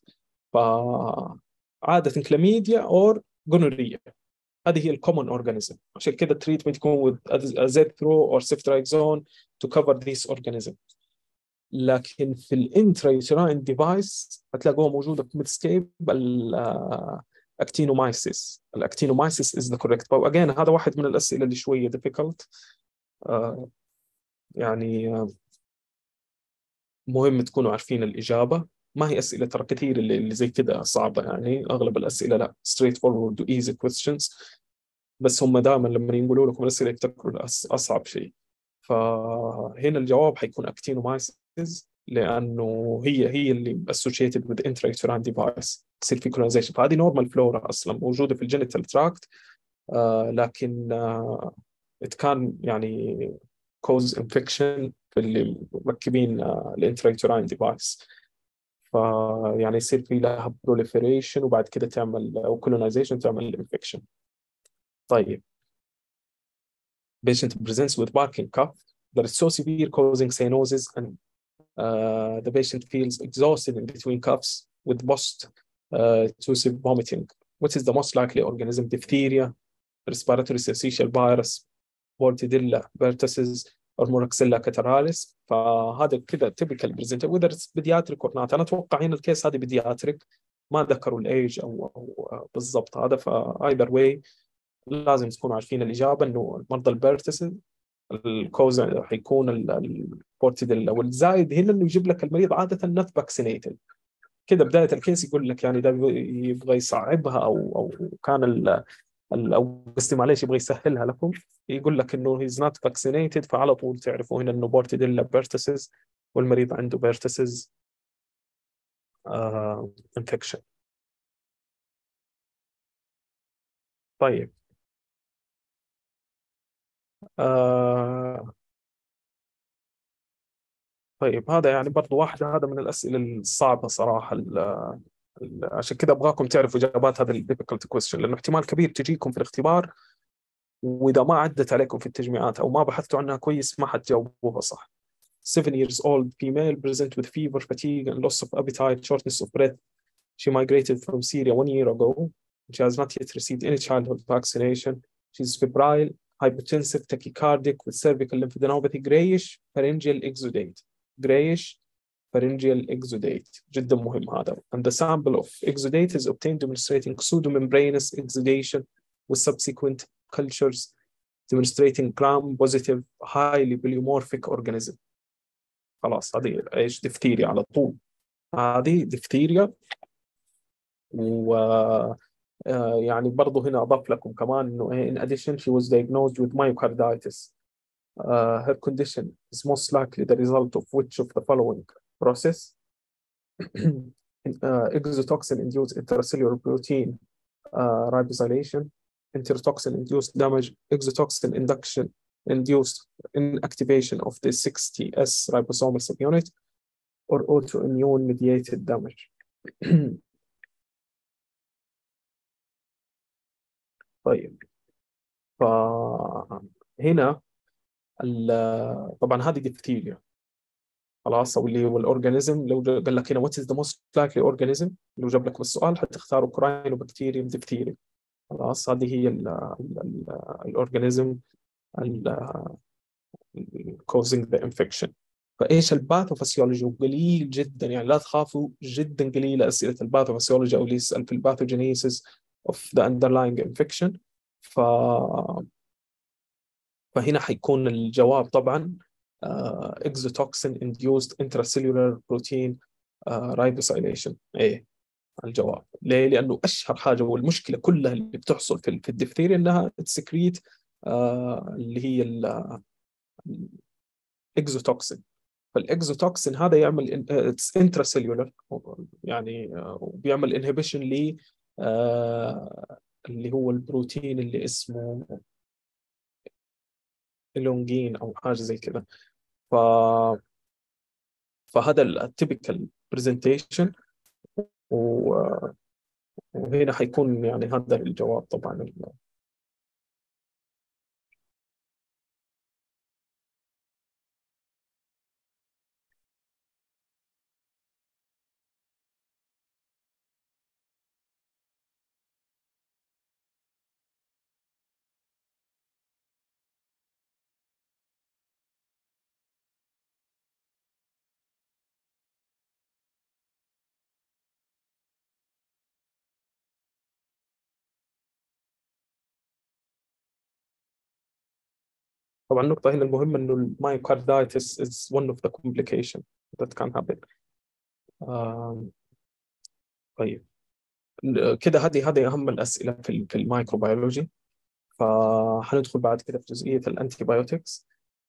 فعادة كلاميديا or gonorrhea هذه هي الكومن اورجانيزم عشان كده التريتمنت يكون with azethro or ceftriaxone to cover these organisms لكن في الانترا ديفايس هتلاقوها موجوده في ميدسكيب actinomyces الاكتينومايسيس is the correct but again هذا واحد من الأسئلة اللي شوية difficult uh, يعني uh, مهم تكونوا عارفين الإجابة ما هي أسئلة ترى كثير اللي, اللي زي كذا صعبة يعني أغلب الأسئلة لا straight forward و easy questions بس هم دائما لما يقولوا لكم الأسئلة يفتكروا أصعب شيء فهنا الجواب حيكون actinomyces لانه هي هي اللي associated with intrauterine device تصير في colonization فهذه نورمال فلورا اصلا موجوده في الجينيتال تراكت آه لكن آه it can يعني cause infection في اللي مركبين آه الانترايتوراين ديفايس فيعني يصير في لها proliferation وبعد كده تعمل او colonization تعمل infection طيب patient presents with barking cough that is so severe causing cyanosis and uh, the patient feels exhausted in between coughs with post uh, tussive vomiting. What is the most likely organism? Diphtheria, respiratory syncytial virus, Bordetella pertussis, or Moraxella cataralis. فهذا كذا typical presenter whether it's pediatric or not. أنا أتوقع هنا الكيس هذه pediatric ما ذكروا الايج او او بالضبط هذا ف either way لازم تكونوا عارفين الاجابه انه مرضى البيرتسز الكوز حيكون البورتيديلا والزايد هنا انه يجيب لك المريض عاده نوت فاكسينيتد كده بدايه الكيس يقول لك يعني ده يبغى يصعبها او او كان ال او قصدي معلش يبغى يسهلها لكم يقول لك انه هيز نوت فاكسينيتد فعلى طول تعرفوا هنا انه بورتيديلا بيرتسز والمريض عنده بيرتسز انفكشن uh, طيب آه طيب هذا يعني برضو واحدة هذا من الأسئلة الصعبة صراحة ال ال عشان كذا أبغاكم تعرفوا إجابات هذا ال difficult question لأنه احتمال كبير تجيكم في الاختبار وإذا ما عدت عليكم في التجميعات أو ما بحثتوا عنها كويس ما حتجاوبوها صح. 7 years old female present with fever, fatigue and loss of appetite, shortness of breath. She migrated from Syria one year ago. She has not yet received any childhood vaccination. She's febrile, hypertensive, tachycardic with cervical lymphadenopathy, grayish pharyngeal exudate. grayish pharyngeal exudate جدا مهم هذا and the sample of exudate is obtained demonstrating pseudomembranous exudation with subsequent cultures demonstrating gram positive highly polymorphic organism خلاص هذه ايش دفتيريا على طول هذه دفتيريا و يعني برضه هنا اضاف لكم كمان انه in addition she was diagnosed with myocarditis Uh, her condition is most likely the result of which of the following process uh, exotoxin induced intracellular protein uh, ribosylation, intertoxin induced damage, exotoxin induction induced inactivation of the 60S ribosomal subunit, or autoimmune mediated damage. طيب فهنا طبعا هذه ديفتيريا خلاص او اللي هو الاورجانيزم لو قال لك هنا وات از ذا موست لايكلي اورجانيزم لو جاب لك بالسؤال حتختاروا كراين وبكتيريوم ديفتيريا خلاص هذه هي الاورجانيزم causing the infection فايش الباثوفاسيولوجي وقليل جدا يعني لا تخافوا جدا قليله اسئله الباثوفاسيولوجي او اللي يسال في الباثوجينيسيس of the underlying infection ف فهنا حيكون الجواب طبعا uh, exotoxin induced intracellular protein uh, ribosylation ايه الجواب ليه؟ لانه اشهر حاجه والمشكله كلها اللي بتحصل في في الدفتيريا انها تسكريت uh, اللي هي الاكزوتوكسين فالاكزوتوكسين هذا يعمل انتراسيلولر يعني وبيعمل انهبيشن ل اللي هو البروتين اللي اسمه لونجين او حاجه زي كذا ف فهذا التيبيكال برزنتيشن وهنا حيكون يعني هذا الجواب طبعا طبعا النقطة هنا المهمة إنه المايوكاردايتس is one of the complication that can happen آم، طيب كده هذه هذه أهم الأسئلة في ال- في الميكروبيولوجي فحندخل بعد كده في جزئية الأنتي بايوتكس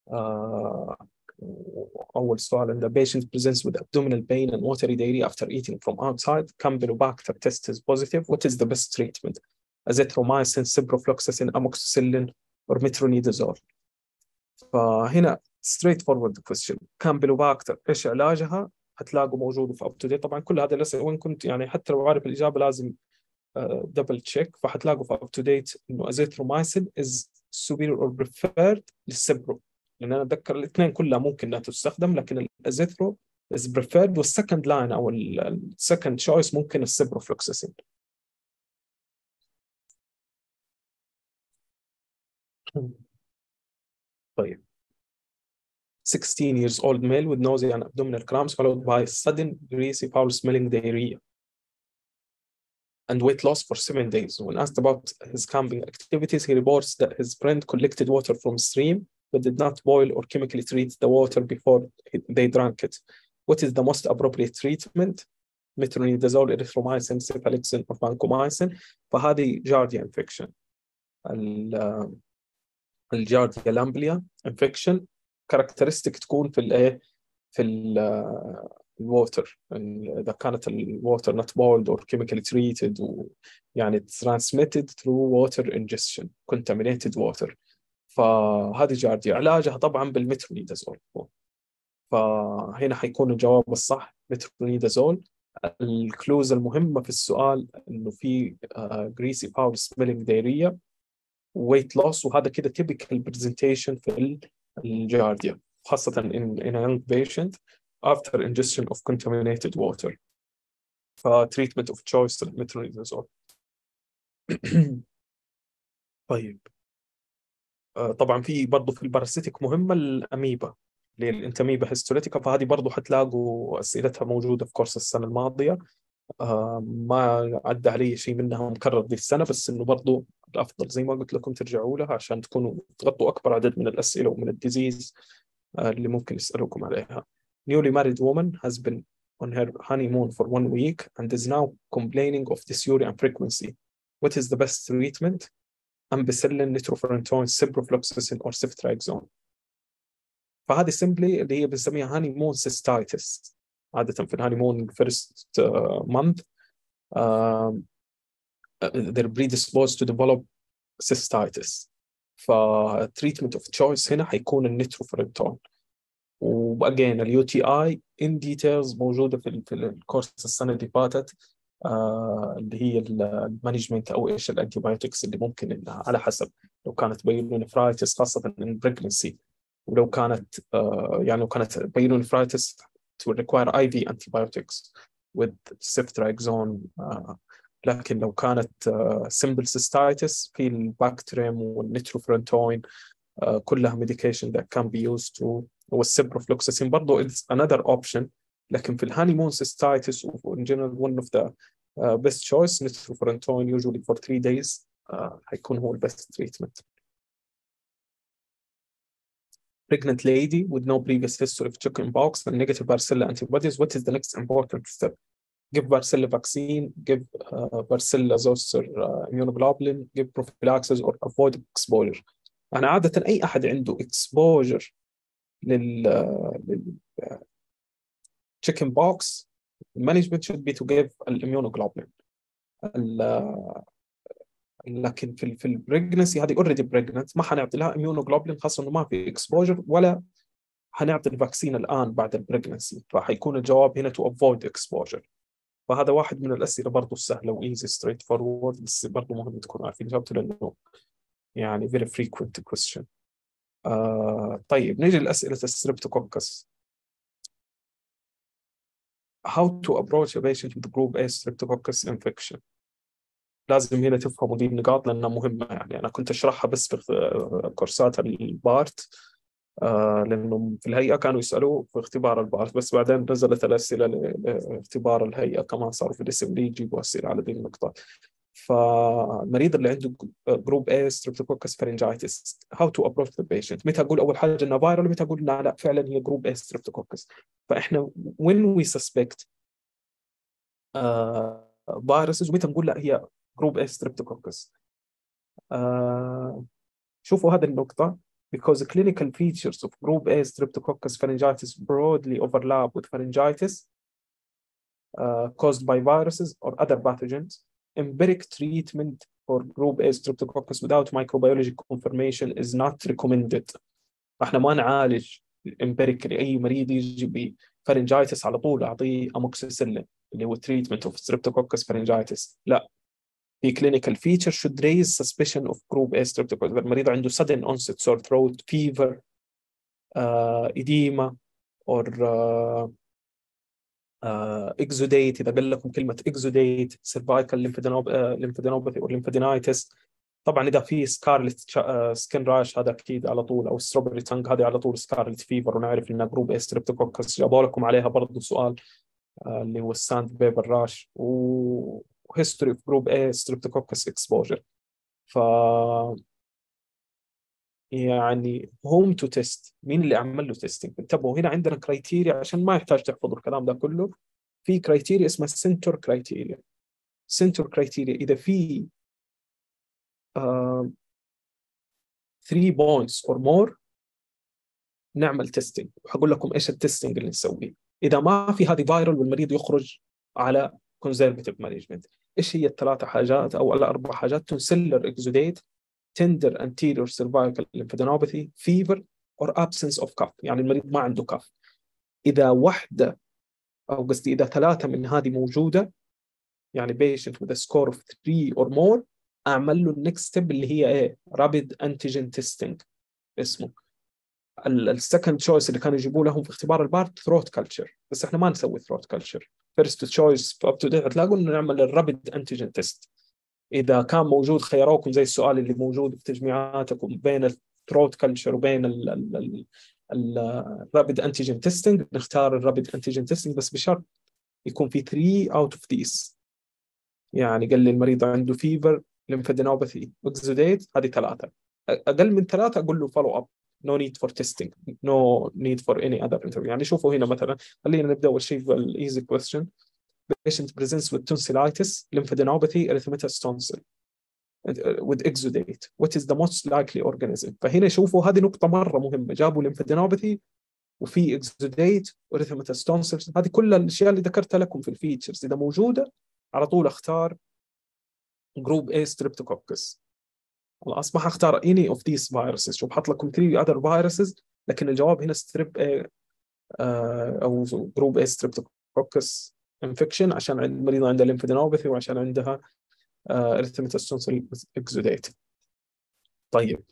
أول سؤال إن the patient presents with abdominal pain and watery diarrhea after eating from outside Campylobacter test is positive what is the best treatment azithromycin ciprofloxacin amoxicillin or metronidazole فهنا straight forward question Campylobacter إيش علاجها هتلاقوا موجود في up to date طبعا كل هذه الأسئلة وين كنت يعني حتى لو عارف الإجابة لازم دبل تشيك فحتلاقوا في up to date إنه azithromycin is superior or preferred للسبرو لأن أنا أتذكر الاثنين كلها ممكن إنها تستخدم لكن الأزيثرو is preferred والسكند لاين أو السكند choice ممكن السبروفلوكساسين طيب 16 years old male with nausea and abdominal cramps followed by sudden greasy foul smelling diarrhea and weight loss for seven days. When asked about his camping activities, he reports that his friend collected water from stream but did not boil or chemically treat the water before he- they drank it. What is the most appropriate treatment? metronidazole, erythromycin, cephalexin, or vancomycin. فهذه جارديا infection. ال- الجارديا لامبليا infection كاركترستيك تكون في الايه في ال- الووتر اذا كانت الووتر not boiled or chemically treated ويعني transmitted through water ingestion contaminated water فهذه جارديا علاجها طبعا بالمترونيدازول فهنا حيكون الجواب الصح مترونيدازول الكلوز المهمة في السؤال انه في جريسي باور سميلينج دايريا ويت لوس وهذا كده typical presentation في ال- الجارديا خاصة in, in a young patient after ingestion of contaminated water ف treatment of choice metronidazole طيب آه، طبعا في برضه في الباراسيتيك مهمة الأميبا اللي هي الانتاميبا هيستوليتيكا فهذه برضه حتلاقوا أسئلتها موجودة في كورس السنة الماضية آه، ما عدى علي شيء منها مكرر دي السنة بس إنه برضه الأفضل زي ما قلت لكم ترجعوا لها عشان تكونوا تغطوا أكبر عدد من الأسئلة ومن الديزيز آه، اللي ممكن يسألوكم عليها. Newly married woman has been on her honeymoon for one week and is now complaining of dysuria and frequency. What is the best treatment? ampicillin, nitrofurantoin, ciprofloxacin or ceftriaxone. فهذه simply اللي هي بنسميها honeymoon cystitis. عادة في الهانيمون first uh, month um, they're predisposed to develop cystitis. فتريتمنت اوف تشويس هنا حيكون النيتروفورنتون وباجين اليو تي اي ان ديتيلز موجوده في ال- في الكورس السنه اللي فاتت آه اللي هي المانجمنت او ايش الانتي بايوتكس اللي ممكن انها على حسب لو كانت بايلونيفرايتس خاصه ان بريجنسي ولو كانت آه يعني لو كانت بايلونيفرايتس to require IV antibiotics with ceftriaxone آه لكن لو كانت uh, simple cystitis في الباكتريم والنيتروفرنتوين uh, كلها medication that can be used to والسبروفلوكساسين برضه it's another option لكن في الهانيمون cystitis in general one of the uh, best choice nitrofurantoin usually for three days uh, حيكون هو the best treatment. Pregnant lady with no previous history of chickenpox and negative varicella antibodies, what is the next important step? give varicella vaccine, give uh, varicella zoster uh, immunoglobulin, give prophylaxis or avoid exposure. أنا عادة أي أحد عنده exposure لل, لل chicken pox management should be to give الاميونوجلوبولين لكن في ال في البريجنسي هذه اوريدي بريجننت ما حنعطي لها اميونوجلوبولين خاصه انه ما في اكسبوجر ولا حنعطي الفاكسين الان بعد البريجنسي فحيكون الجواب هنا تو افويد اكسبوجر فهذا واحد من الاسئله برضه السهله وايزي ستريت فورورد بس برضه مهم تكونوا عارفين اجابته لانه يعني very frequent question آه طيب نيجي لاسئله الستريبتوكوكس how to approach a patient with group A streptococcus infection لازم هنا تفهموا دي النقاط لأنها مهمة يعني أنا كنت أشرحها بس في كورسات البارت آه لأنه في الهيئة كانوا يسألوا في اختبار البارت بس بعدين نزلت الأسئلة لاختبار الهيئة كمان صاروا في الاسم دي يجيبوا أسئلة على دي النقطة فالمريض اللي عنده جروب A streptococcus pharyngitis how to approach the patient متى اقول اول حاجه انها فايرال متى اقول لا لا فعلا هي جروب A streptococcus فاحنا when we suspect فيروسز uh, ومتى نقول لا هي جروب A streptococcus uh, شوفوا هذه النقطة because clinical features of group A streptococcus pharyngitis broadly overlap with pharyngitis uh, caused by viruses or other pathogens empiric treatment for group A streptococcus without microbiology confirmation is not recommended احنا ما نعالج empirically اي مريض يجي بفرنجايتس على طول اعطيه اموكسيسيلين اللي هو treatment of streptococcus pharyngitis لا في clinical feature should raise suspicion of group A streptococcus المريض عنده sudden onset sore throat fever uh, edema or uh, اكزوديت اذا قال لكم كلمه اكزوديت سيرفايكال ليمفادينوباثي او ليمفادينايتس طبعا اذا في سكارلت سكين راش هذا اكيد على طول او ستروبري تانج هذه على طول سكارلت فيفر ونعرف انها جروب اي ستريبتوكوكس جابوا لكم عليها برضه سؤال اللي هو الساند بيبر راش وهيستوري اوف جروب اي ستريبتوكوكس اكسبوجر ف يعني هوم تو تيست مين اللي عمل له تيستنج انتبهوا هنا عندنا كرايتيريا عشان ما يحتاج تحفظوا الكلام ده كله في كرايتيريا اسمها سنتور كرايتيريا سنتور كرايتيريا اذا في 3 بوينتس اور مور نعمل تيستنج وحقول لكم ايش التيستنج اللي نسويه اذا ما في هذه فايرال والمريض يخرج على كونزرفتيف مانجمنت ايش هي الثلاثه حاجات او الاربع حاجات تنسلر اكزوديت tender anterior cervical lymphadenopathy fever or absence of cough يعني المريض ما عنده كف إذا واحدة أو قصدي إذا ثلاثة من هذه موجودة يعني patient with a score of 3 or more أعمل له النكست ستيب اللي هي إيه rapid antigen testing اسمه السكند تشويس اللي كانوا يجيبوا لهم في اختبار البارت ثروت كلتشر بس احنا ما نسوي ثروت كلتشر فيرست تشويس اب تو تلاقوا انه نعمل الرابد انتيجن تيست اذا كان موجود خيروكم زي السؤال اللي موجود في تجميعاتكم بين الثروت كلتشر وبين الرابد انتيجين تيستنج نختار الرابد انتيجين تيستنج بس بشرط يكون في 3 اوت اوف ذيس يعني قال لي المريض عنده فيفر ليمفادينوباثي اكزوديت هذه ثلاثه اقل من ثلاثه اقول له فولو اب no need for testing no need for any other interview يعني شوفوا هنا مثلا خلينا نبدا اول شيء بالايزي كويستشن patient presents with tonsillitis, lymphadenopathy, erythematous tonsil with exudate. What is the most likely organism? فهنا شوفوا هذه نقطة مرة مهمة جابوا lymphadenopathy وفي exudate erythematous tonsils هذه كل الأشياء اللي ذكرتها لكم في الفيتشرز إذا موجودة على طول أختار جروب A streptococcus خلاص ما حختار any of these viruses شوف حط لكم 3 other viruses لكن الجواب هنا ستريب A أو جروب A streptococcus انفكشن عشان المريضه عندها ليمفادينوباثي وعشان عندها ارثمتس اكزوديت طيب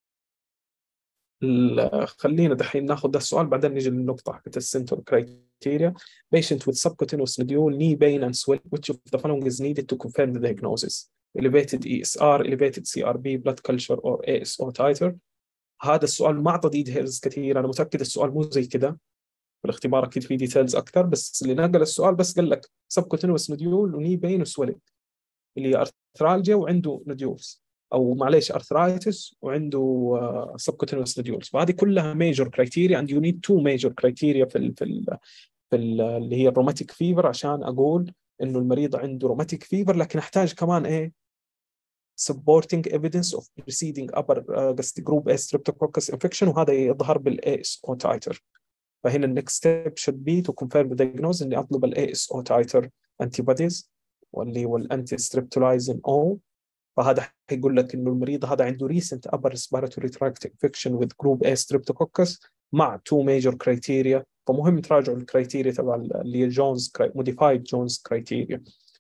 خلينا دحين ناخذ ده السؤال بعدين نجي للنقطه حقت السنتر كرايتيريا patient with subcutaneous nodule knee pain and swelling which of the following is needed to confirm the diagnosis elevated ESR elevated CRB blood culture or ASO titer هذا السؤال ما اعطى ديتيلز كثير انا متاكد السؤال مو زي كذا في الاختبار اكيد في ديتيلز اكثر بس اللي نقل السؤال بس قال لك سبكوتينوس نوديول وني بين وسويلنج اللي هي ارثرالجيا وعنده نوديولز او معليش ارثرايتس وعنده سبكوتينوس نوديولز فهذه كلها ميجور كرايتيريا اند يو نيد تو ميجور كرايتيريا في ال في ال في ال اللي هي الروماتيك فيفر عشان اقول انه المريض عنده روماتيك فيفر لكن احتاج كمان ايه supporting evidence of preceding upper uh, group A streptococcus infection وهذا يظهر بالاس او تايتر فهنا النكست ستيب should be to confirm the diagnosis اني اطلب الاي اس او تايتر antibodies واللي هو الانتي ستريبتولايزين او فهذا حيقول لك انه المريض هذا عنده recent upper respiratory tract infection with group A streptococcus مع two major criteria فمهم تراجعوا الكرايتيريا تبع اللي هي جونز موديفايد جونز كرايتيريا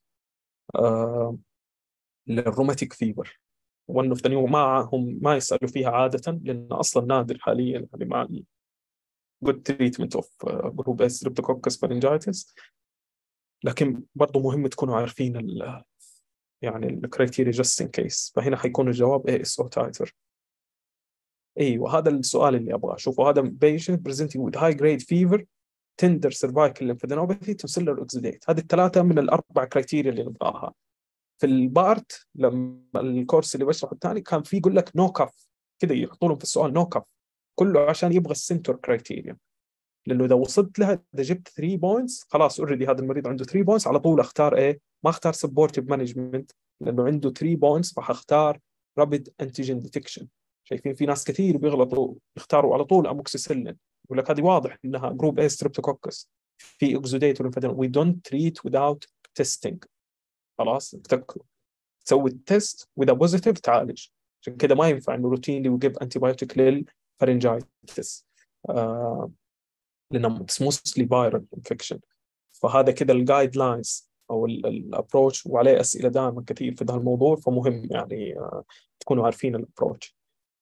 للروماتيك فيبر one of the new معهم ما يسألوا فيها عادة لأن أصلا نادر حاليا يعني مع good treatment of uh, group S streptococcus pharyngitis لكن برضه مهم تكونوا عارفين ال يعني الكريتيريا just in case فهنا حيكون الجواب ASO titer ايوه هذا السؤال اللي ابغاه شوفوا هذا patient presenting with high grade fever tender cervical lymphadenopathy tonsillar exudate هذه الثلاثه من الاربع كرايتيريا اللي نبغاها في البارت لما الكورس اللي بشرحه الثاني كان في يقول لك نو كف كذا يحطوا لهم في السؤال نو كف كله عشان يبغى السنتر كرايتيريا لانه اذا وصلت لها اذا جبت 3 بوينتس خلاص اوريدي هذا المريض عنده 3 بوينتس على طول اختار ايه ما اختار سبورتيف مانجمنت لانه عنده 3 بوينتس فحختار رابيد انتيجين ديتكشن شايفين في ناس كثير بيغلطوا يختاروا على طول اموكسيسيلين يقول لك هذه واضح انها جروب اي ستريبتوكوكس في اكزوديت وي دونت تريت without تيستينج خلاص افتكروا تسوي التست واذا بوزيتيف تعالج عشان كذا ما ينفع انه روتينلي وجيب انتي بايوتيك للفرنجايتس آه لانه اتس موستلي فايرال انفكشن فهذا كذا الجايد لاينز او الابروتش وعليه اسئله دائما كثير في هذا الموضوع فمهم يعني uh, تكونوا عارفين الابروتش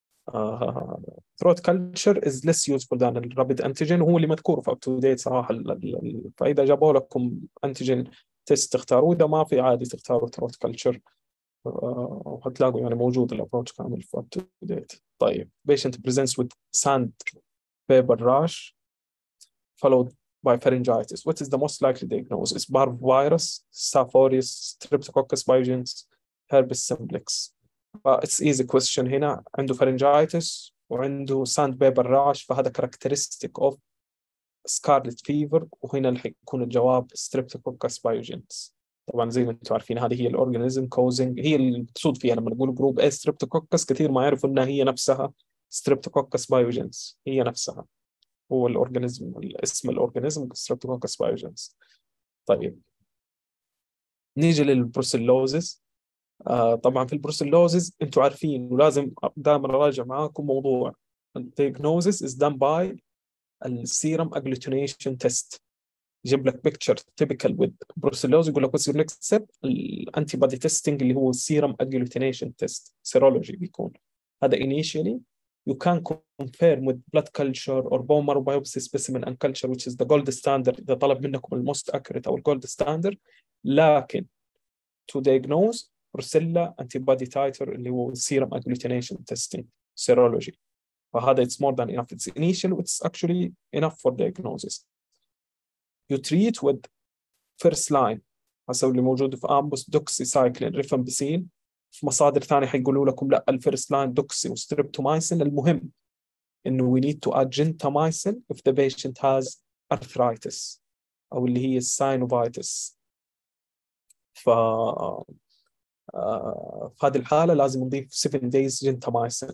ثروت كلتشر از ليس يوزفول ذان الرابيد انتيجين وهو اللي مذكور في اب تو ديت صراحه فاذا جابوا لكم انتيجين تيست تختاروا اذا ما في عادي تختاروا ثروت كلتشر وحتلاقوا يعني موجود الابروتش كامل في اب تو ديت طيب patient presents with sand paper rash followed by pharyngitis. What is the most likely diagnosis? Parvovirus, Staph aureus, Streptococcus pyogenes, herpes simplex. Uh, it's easy question هنا عنده pharyngitis وعنده sand paper rash فهذا characteristic of scarlet fever وهنا اللي حيكون الجواب Streptococcus pyogenes. طبعا زي ما انتم عارفين هذه هي الاورجانيزم كوزنج هي المقصود فيها لما نقول جروب A Streptococcus كثير ما يعرفوا انها هي نفسها Streptococcus pyogenes هي نفسها هو الاورجانيزم اسم الاورجانيزم ستريبتوكوكس بايوجنس طيب نيجي للبروسيلوزيس آه طبعا في البروسيلوزيس انتم عارفين ولازم دائما اراجع معاكم موضوع الديagnosis is done by السيرم اجلوتينيشن تيست يجيب لك بيكتشر تيبيكال وذ بروسيلوز يقول لك what's your next step الانتي بودي تيستنج اللي هو السيرم اجلوتينيشن تيست سيرولوجي بيكون هذا initially you can confirm with blood culture or bone marrow biopsy specimen and culture which is the gold standard إذا طلب منكم الموست accurate أو الجولد ستاندرد لكن to diagnose بروسيلا antibody titer اللي هو serum agglutination testing serology فهذا it's more than enough it's initial it's actually enough for diagnosis you treat with first line حسب اللي موجود في امبوس دوكسي سايكلين ريفامبسين في مصادر ثانيه حيقولوا لكم لا الفيرست لاين دوكسي وستريبتومايسين المهم انه we need to add gentamicin if the patient has arthritis او اللي هي الساينوفايتس ف في هذه الحالة لازم نضيف 7 days جنتامايسين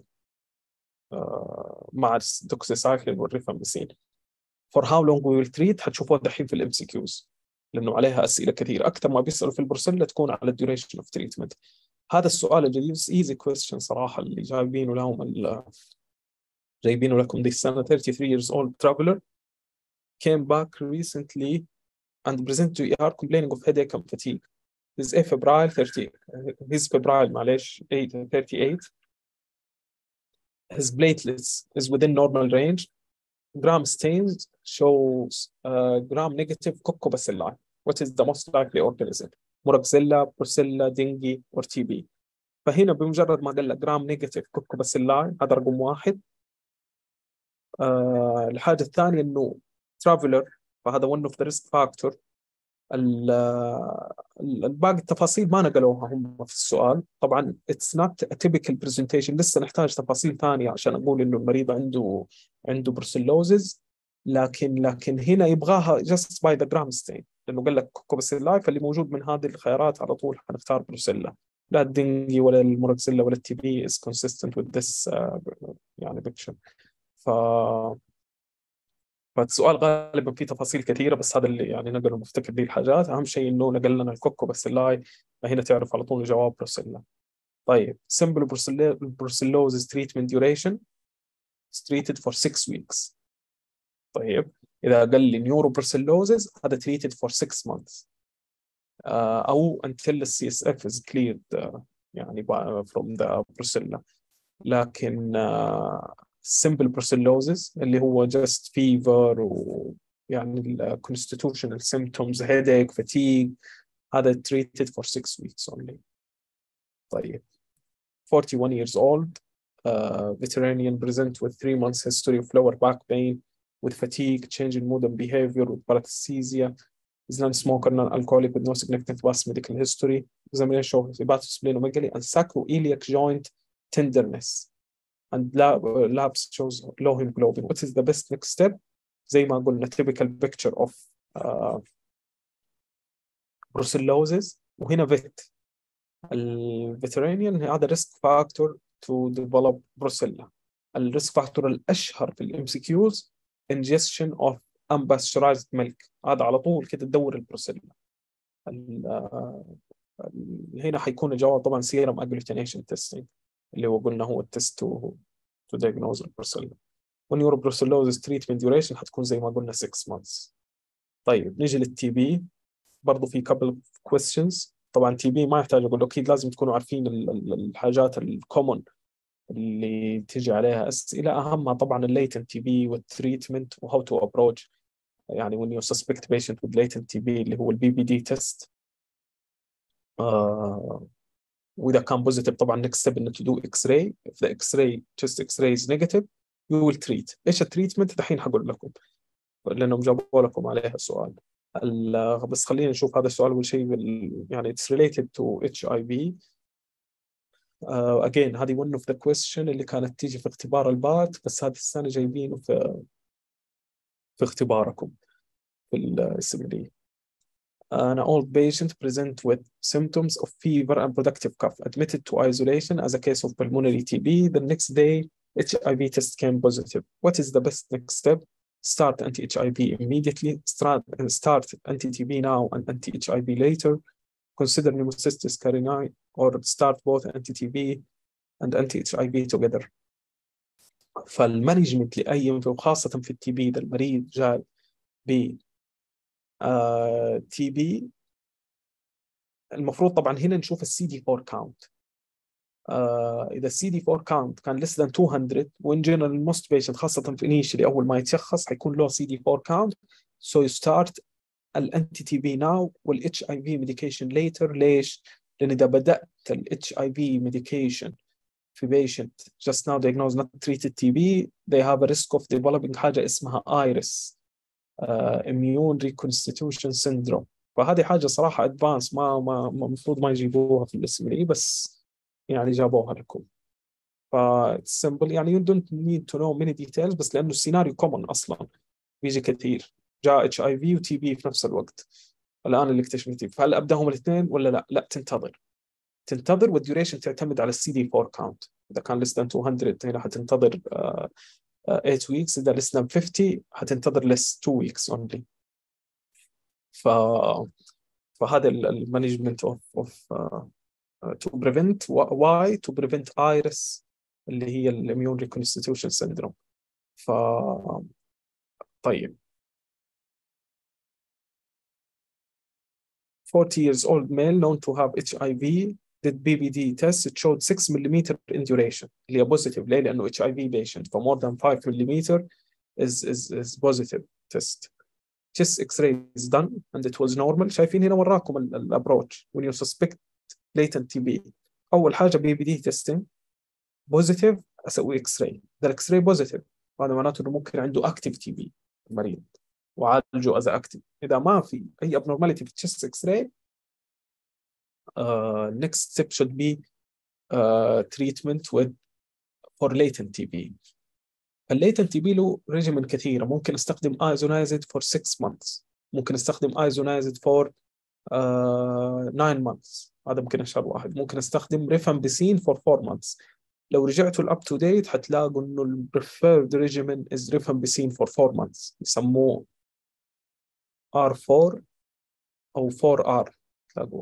مع الدوكسيسايكلين والريفامبسين for how long we will treat حتشوفوها دحين في الام سي كيوز لانه عليها اسئله كثير اكثر ما بيسالوا في البروسيلا تكون على الديوريشن اوف تريتمنت هذا السؤال الجديد ايزي كويستشن صراحه اللي جايبينه لهم جايبينه لكم دي السنه 33 years old traveler came back recently and presented to ER complaining of headache and fatigue. His A febrile 30 his febrile معلش 38 his platelets is within normal range gram stains shows uh, gram negative coccobacilli what is the most likely organism موراكزيلا بروسيلا دينجي اور تي بي فهنا بمجرد ما قال لك جرام نيجاتيف كوكوباسيلاي هذا رقم واحد آه الحاجه الثانيه انه ترافلر فهذا ون اوف ذا ريسك فاكتور الباقي التفاصيل ما نقلوها هم في السؤال طبعا اتس نوت تيبيكال برزنتيشن لسه نحتاج تفاصيل ثانيه عشان اقول انه المريض عنده عنده بروسيلوزز لكن لكن هنا يبغاها جاست باي ذا جرام ستين لانه قال لك كوكوباسيلاي فاللي موجود من هذه الخيارات على طول حنختار بروسيلا لا الدنجي ولا الموركسيلا ولا التي بي is consistent with this uh, يعني picture ف فالسؤال غالبا فيه تفاصيل كثيره بس هذا اللي يعني نقدر نفتكر به الحاجات اهم شيء انه نقل لنا الكوكو باسيلاي فهنا تعرف على طول الجواب بروسيلا طيب simple brucellosis treatment duration is treated for 6 weeks طيب اذا قال لي نيورو brucellosis هذا treated for 6 months uh, او until the CSF is cleared uh, يعني from the brucella لكن uh, simple brucellosis اللي هو just fever ويعني ال constitutional symptoms headache fatigue هذا treated for 6 weeks only طيب 41 years old uh, veteranian present with 3 months history of lower back pain with fatigue change in mood and behavior with paresthesia is non-smoker, non-alcoholic with no significant past medical history examination shows hepatosplenomegaly and sacroiliac joint tenderness and lab, labs shows low hemoglobin what is the best next step زي ما قلنا typical picture of uh, brucellosis وهنا فيت الفيترينيان هذا ريسك فاكتور تو ديفلوب بروسيلا الريسك فاكتور الاشهر في الام سي كيوز ingestion of unpasteurized milk هذا على طول كده تدور البروسيلا هنا حيكون الجواب طبعا سيرم اجلوتينيشن تيستينج اللي هو قلنا هو التست تو تو diagnose البروسيلا والنيوروبروسيلوزيس تريتمنت ديوريشن حتكون زي ما قلنا 6 months طيب نيجي للتي بي برضه في couple of questions طبعا تي بي ما يحتاج اقول اكيد لازم تكونوا عارفين الحاجات الكومن اللي تيجي عليها اسئله اهمها طبعا الليتنت تي بي والتريتمنت وهاو تو ابروتش يعني when you suspect patient with latent TB اللي هو البي بي دي تيست واذا كان بوزيتيف طبعا next step انه to do x-ray if the x-ray chest x-ray is negative we will treat ايش التريتمنت دحين حقول لكم لانهم جابوا لكم عليها سؤال بس خلينا نشوف هذا السؤال اول شيء يعني it's related to HIV uh, again هذه one of the question اللي كانت تيجي في اختبار البات بس هذه السنة جايبينه في في اختباركم في السمرية An old patient present with symptoms of fever and productive cough admitted to isolation as a case of pulmonary TB. The next day, HIV test came positive. What is the best next step? Start anti-HIV immediately, start, start anti-TB now and anti-HIV later, consider pneumocystis carinii or start both anti-TB and anti-HIV together. فالمانجمنت لأي وخاصة في التي بي إذا المريض جاء ب تي بي المفروض طبعا هنا نشوف السي دي 4 كاونت اذا السي دي 4 كاونت كان less than 200 وان جنرال موست بيشنت خاصه في انيشلي اول ما يتشخص حيكون له سي دي 4 كاونت سو يو ستارت الانتي تي بي ناو والاتش اي في ميديكيشن ليتر ليش؟ لان اذا بدات الاتش اي في ميديكيشن في patient just now diagnosed not treated TB they have a risk of developing حاجة اسمها IRIS uh, immune reconstitution syndrome فهذه حاجة صراحة advanced ما ما المفروض ما يجيبوها في الاسم بس يعني جابوها لكم ف simple يعني you don't need to know many details بس لأنه السيناريو common أصلا بيجي كثير جاء اتش اي في وتي بي في نفس الوقت الان اللي اكتشف فهل ابداهم الاثنين ولا لا؟ لا تنتظر تنتظر والديوريشن تعتمد على السي دي 4 كاونت اذا كان less than 200 هنا حتنتظر uh, uh, 8 weeks اذا less than 50 حتنتظر less 2 weeks only ف فهذا المانجمنت اوف اوف to prevent why to prevent iris اللي هي الاميون ريكونستيتيوشن syndrome ف طيب 40 years old male known to have HIV did BBD test it showed 6 millimeter in duration اللي هي positive ليه؟ لأنه HIV patient for more than 5 millimeter is, is, is positive test chest x-ray is done and it was normal شايفين هنا وراكم الابروتش when you suspect latent TB أول حاجة BBD testing positive أسوي x-ray إذا الاكس راي positive هذا معناته إنه ممكن عنده active TB المريض وعالجه as active إذا ما في أي abnormality في chest x-ray uh, next step should be uh, treatment with for latent TB. الليتنت تي بي له ريجيمن كثيره ممكن استخدم ايزونايزد فور 6 months ممكن استخدم ايزونايزد فور 9 months هذا ممكن اشهر واحد ممكن استخدم ريفامبيسين فور 4 months لو رجعتوا الاب تو ديت حتلاقوا انه البريفيرد ريجيمن از ريفامبيسين فور 4 months يسموه R4 او 4R تلاقوه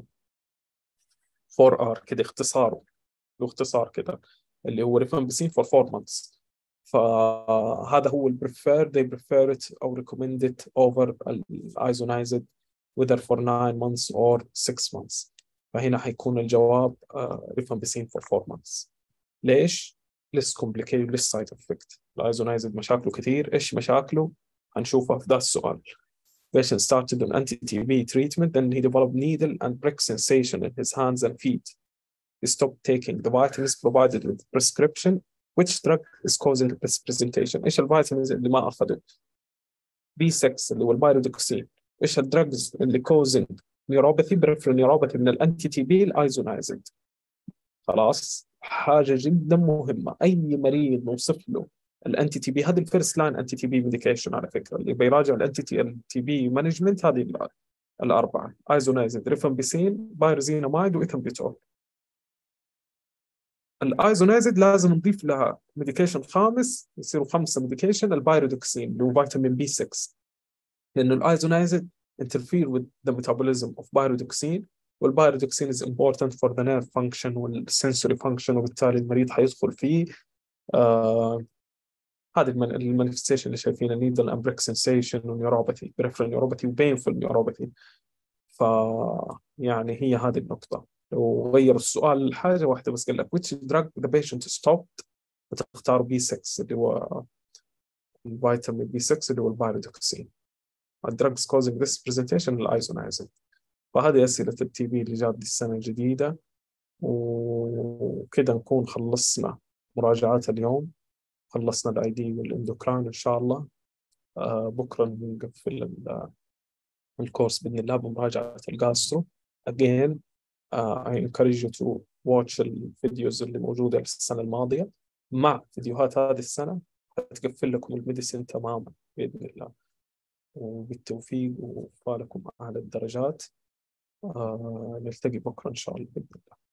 4R كده اختصاره له اختصار كده اللي هو ريفامبيسين فور 4 months فهذا هو البريفير they prefer it أو recommend it over الايزونايزد whether for 9 months or 6 months فهنا حيكون الجواب ريفامبيسين for 4 months ليش؟ less complicated less side effect الايزونايزد مشاكله كثير ايش مشاكله؟ هنشوفها في ذا السؤال patient started on anti-TB treatment then he developed needle and prick sensation in his hands and feet he stopped taking the vitamins provided with prescription which drug is causing this presentation ايش الفيتامينز اللي ما اخذوا B6 اللي هو البايرودوكسين ايش الدراجز اللي كوزنج نيوروباثي بريفرال نيوروباثي من الانتي تي بي الايزونايزد خلاص حاجه جدا مهمه اي مريض نوصف له الانتي تي بي هذه الفيرست لاين انتي تي بي ميديكيشن على فكره اللي بيراجع الانتي تي بي مانجمنت هذه الاربعه ايزونايزد ريفامبيسين بايرزينامايد وايثامبيتول الايزونايزد لازم نضيف لها ميديكيشن خامس يصيروا خمسه ميديكيشن البايرودوكسين اللي هو فيتامين بي 6 لانه الايزونايزد interfere with the metabolism of pyridoxine والبايرودوكسين is important for the nerve function والsensory function وبالتالي المريض حيدخل فيه آه هذه المانيفستيشن اللي شايفينها needle and break sensation ونيوروباثي peripheral neuropathy وبينفul neuropathy ف يعني هي هذه النقطة لو غير السؤال حاجة واحدة بس قال لك which drug the patient stopped بتختار بي 6 اللي هو الفيتامين بي 6 اللي هو البايرودوكسين الدراجز causing this presentation الايزونايزين فهذه أسئلة التي بي اللي جات السنة الجديدة وكذا نكون خلصنا مراجعات اليوم خلصنا الاي دي والاندوكراين ان شاء الله آه بكره نقفل الكورس باذن الله بمراجعه الجاسترو again uh, I encourage you to watch الفيديوز اللي موجوده السنه الماضيه مع فيديوهات هذه السنه حتقفل لكم الميديسين تماما باذن الله وبالتوفيق وفالكم اعلى الدرجات آه نلتقي بكره ان شاء الله باذن الله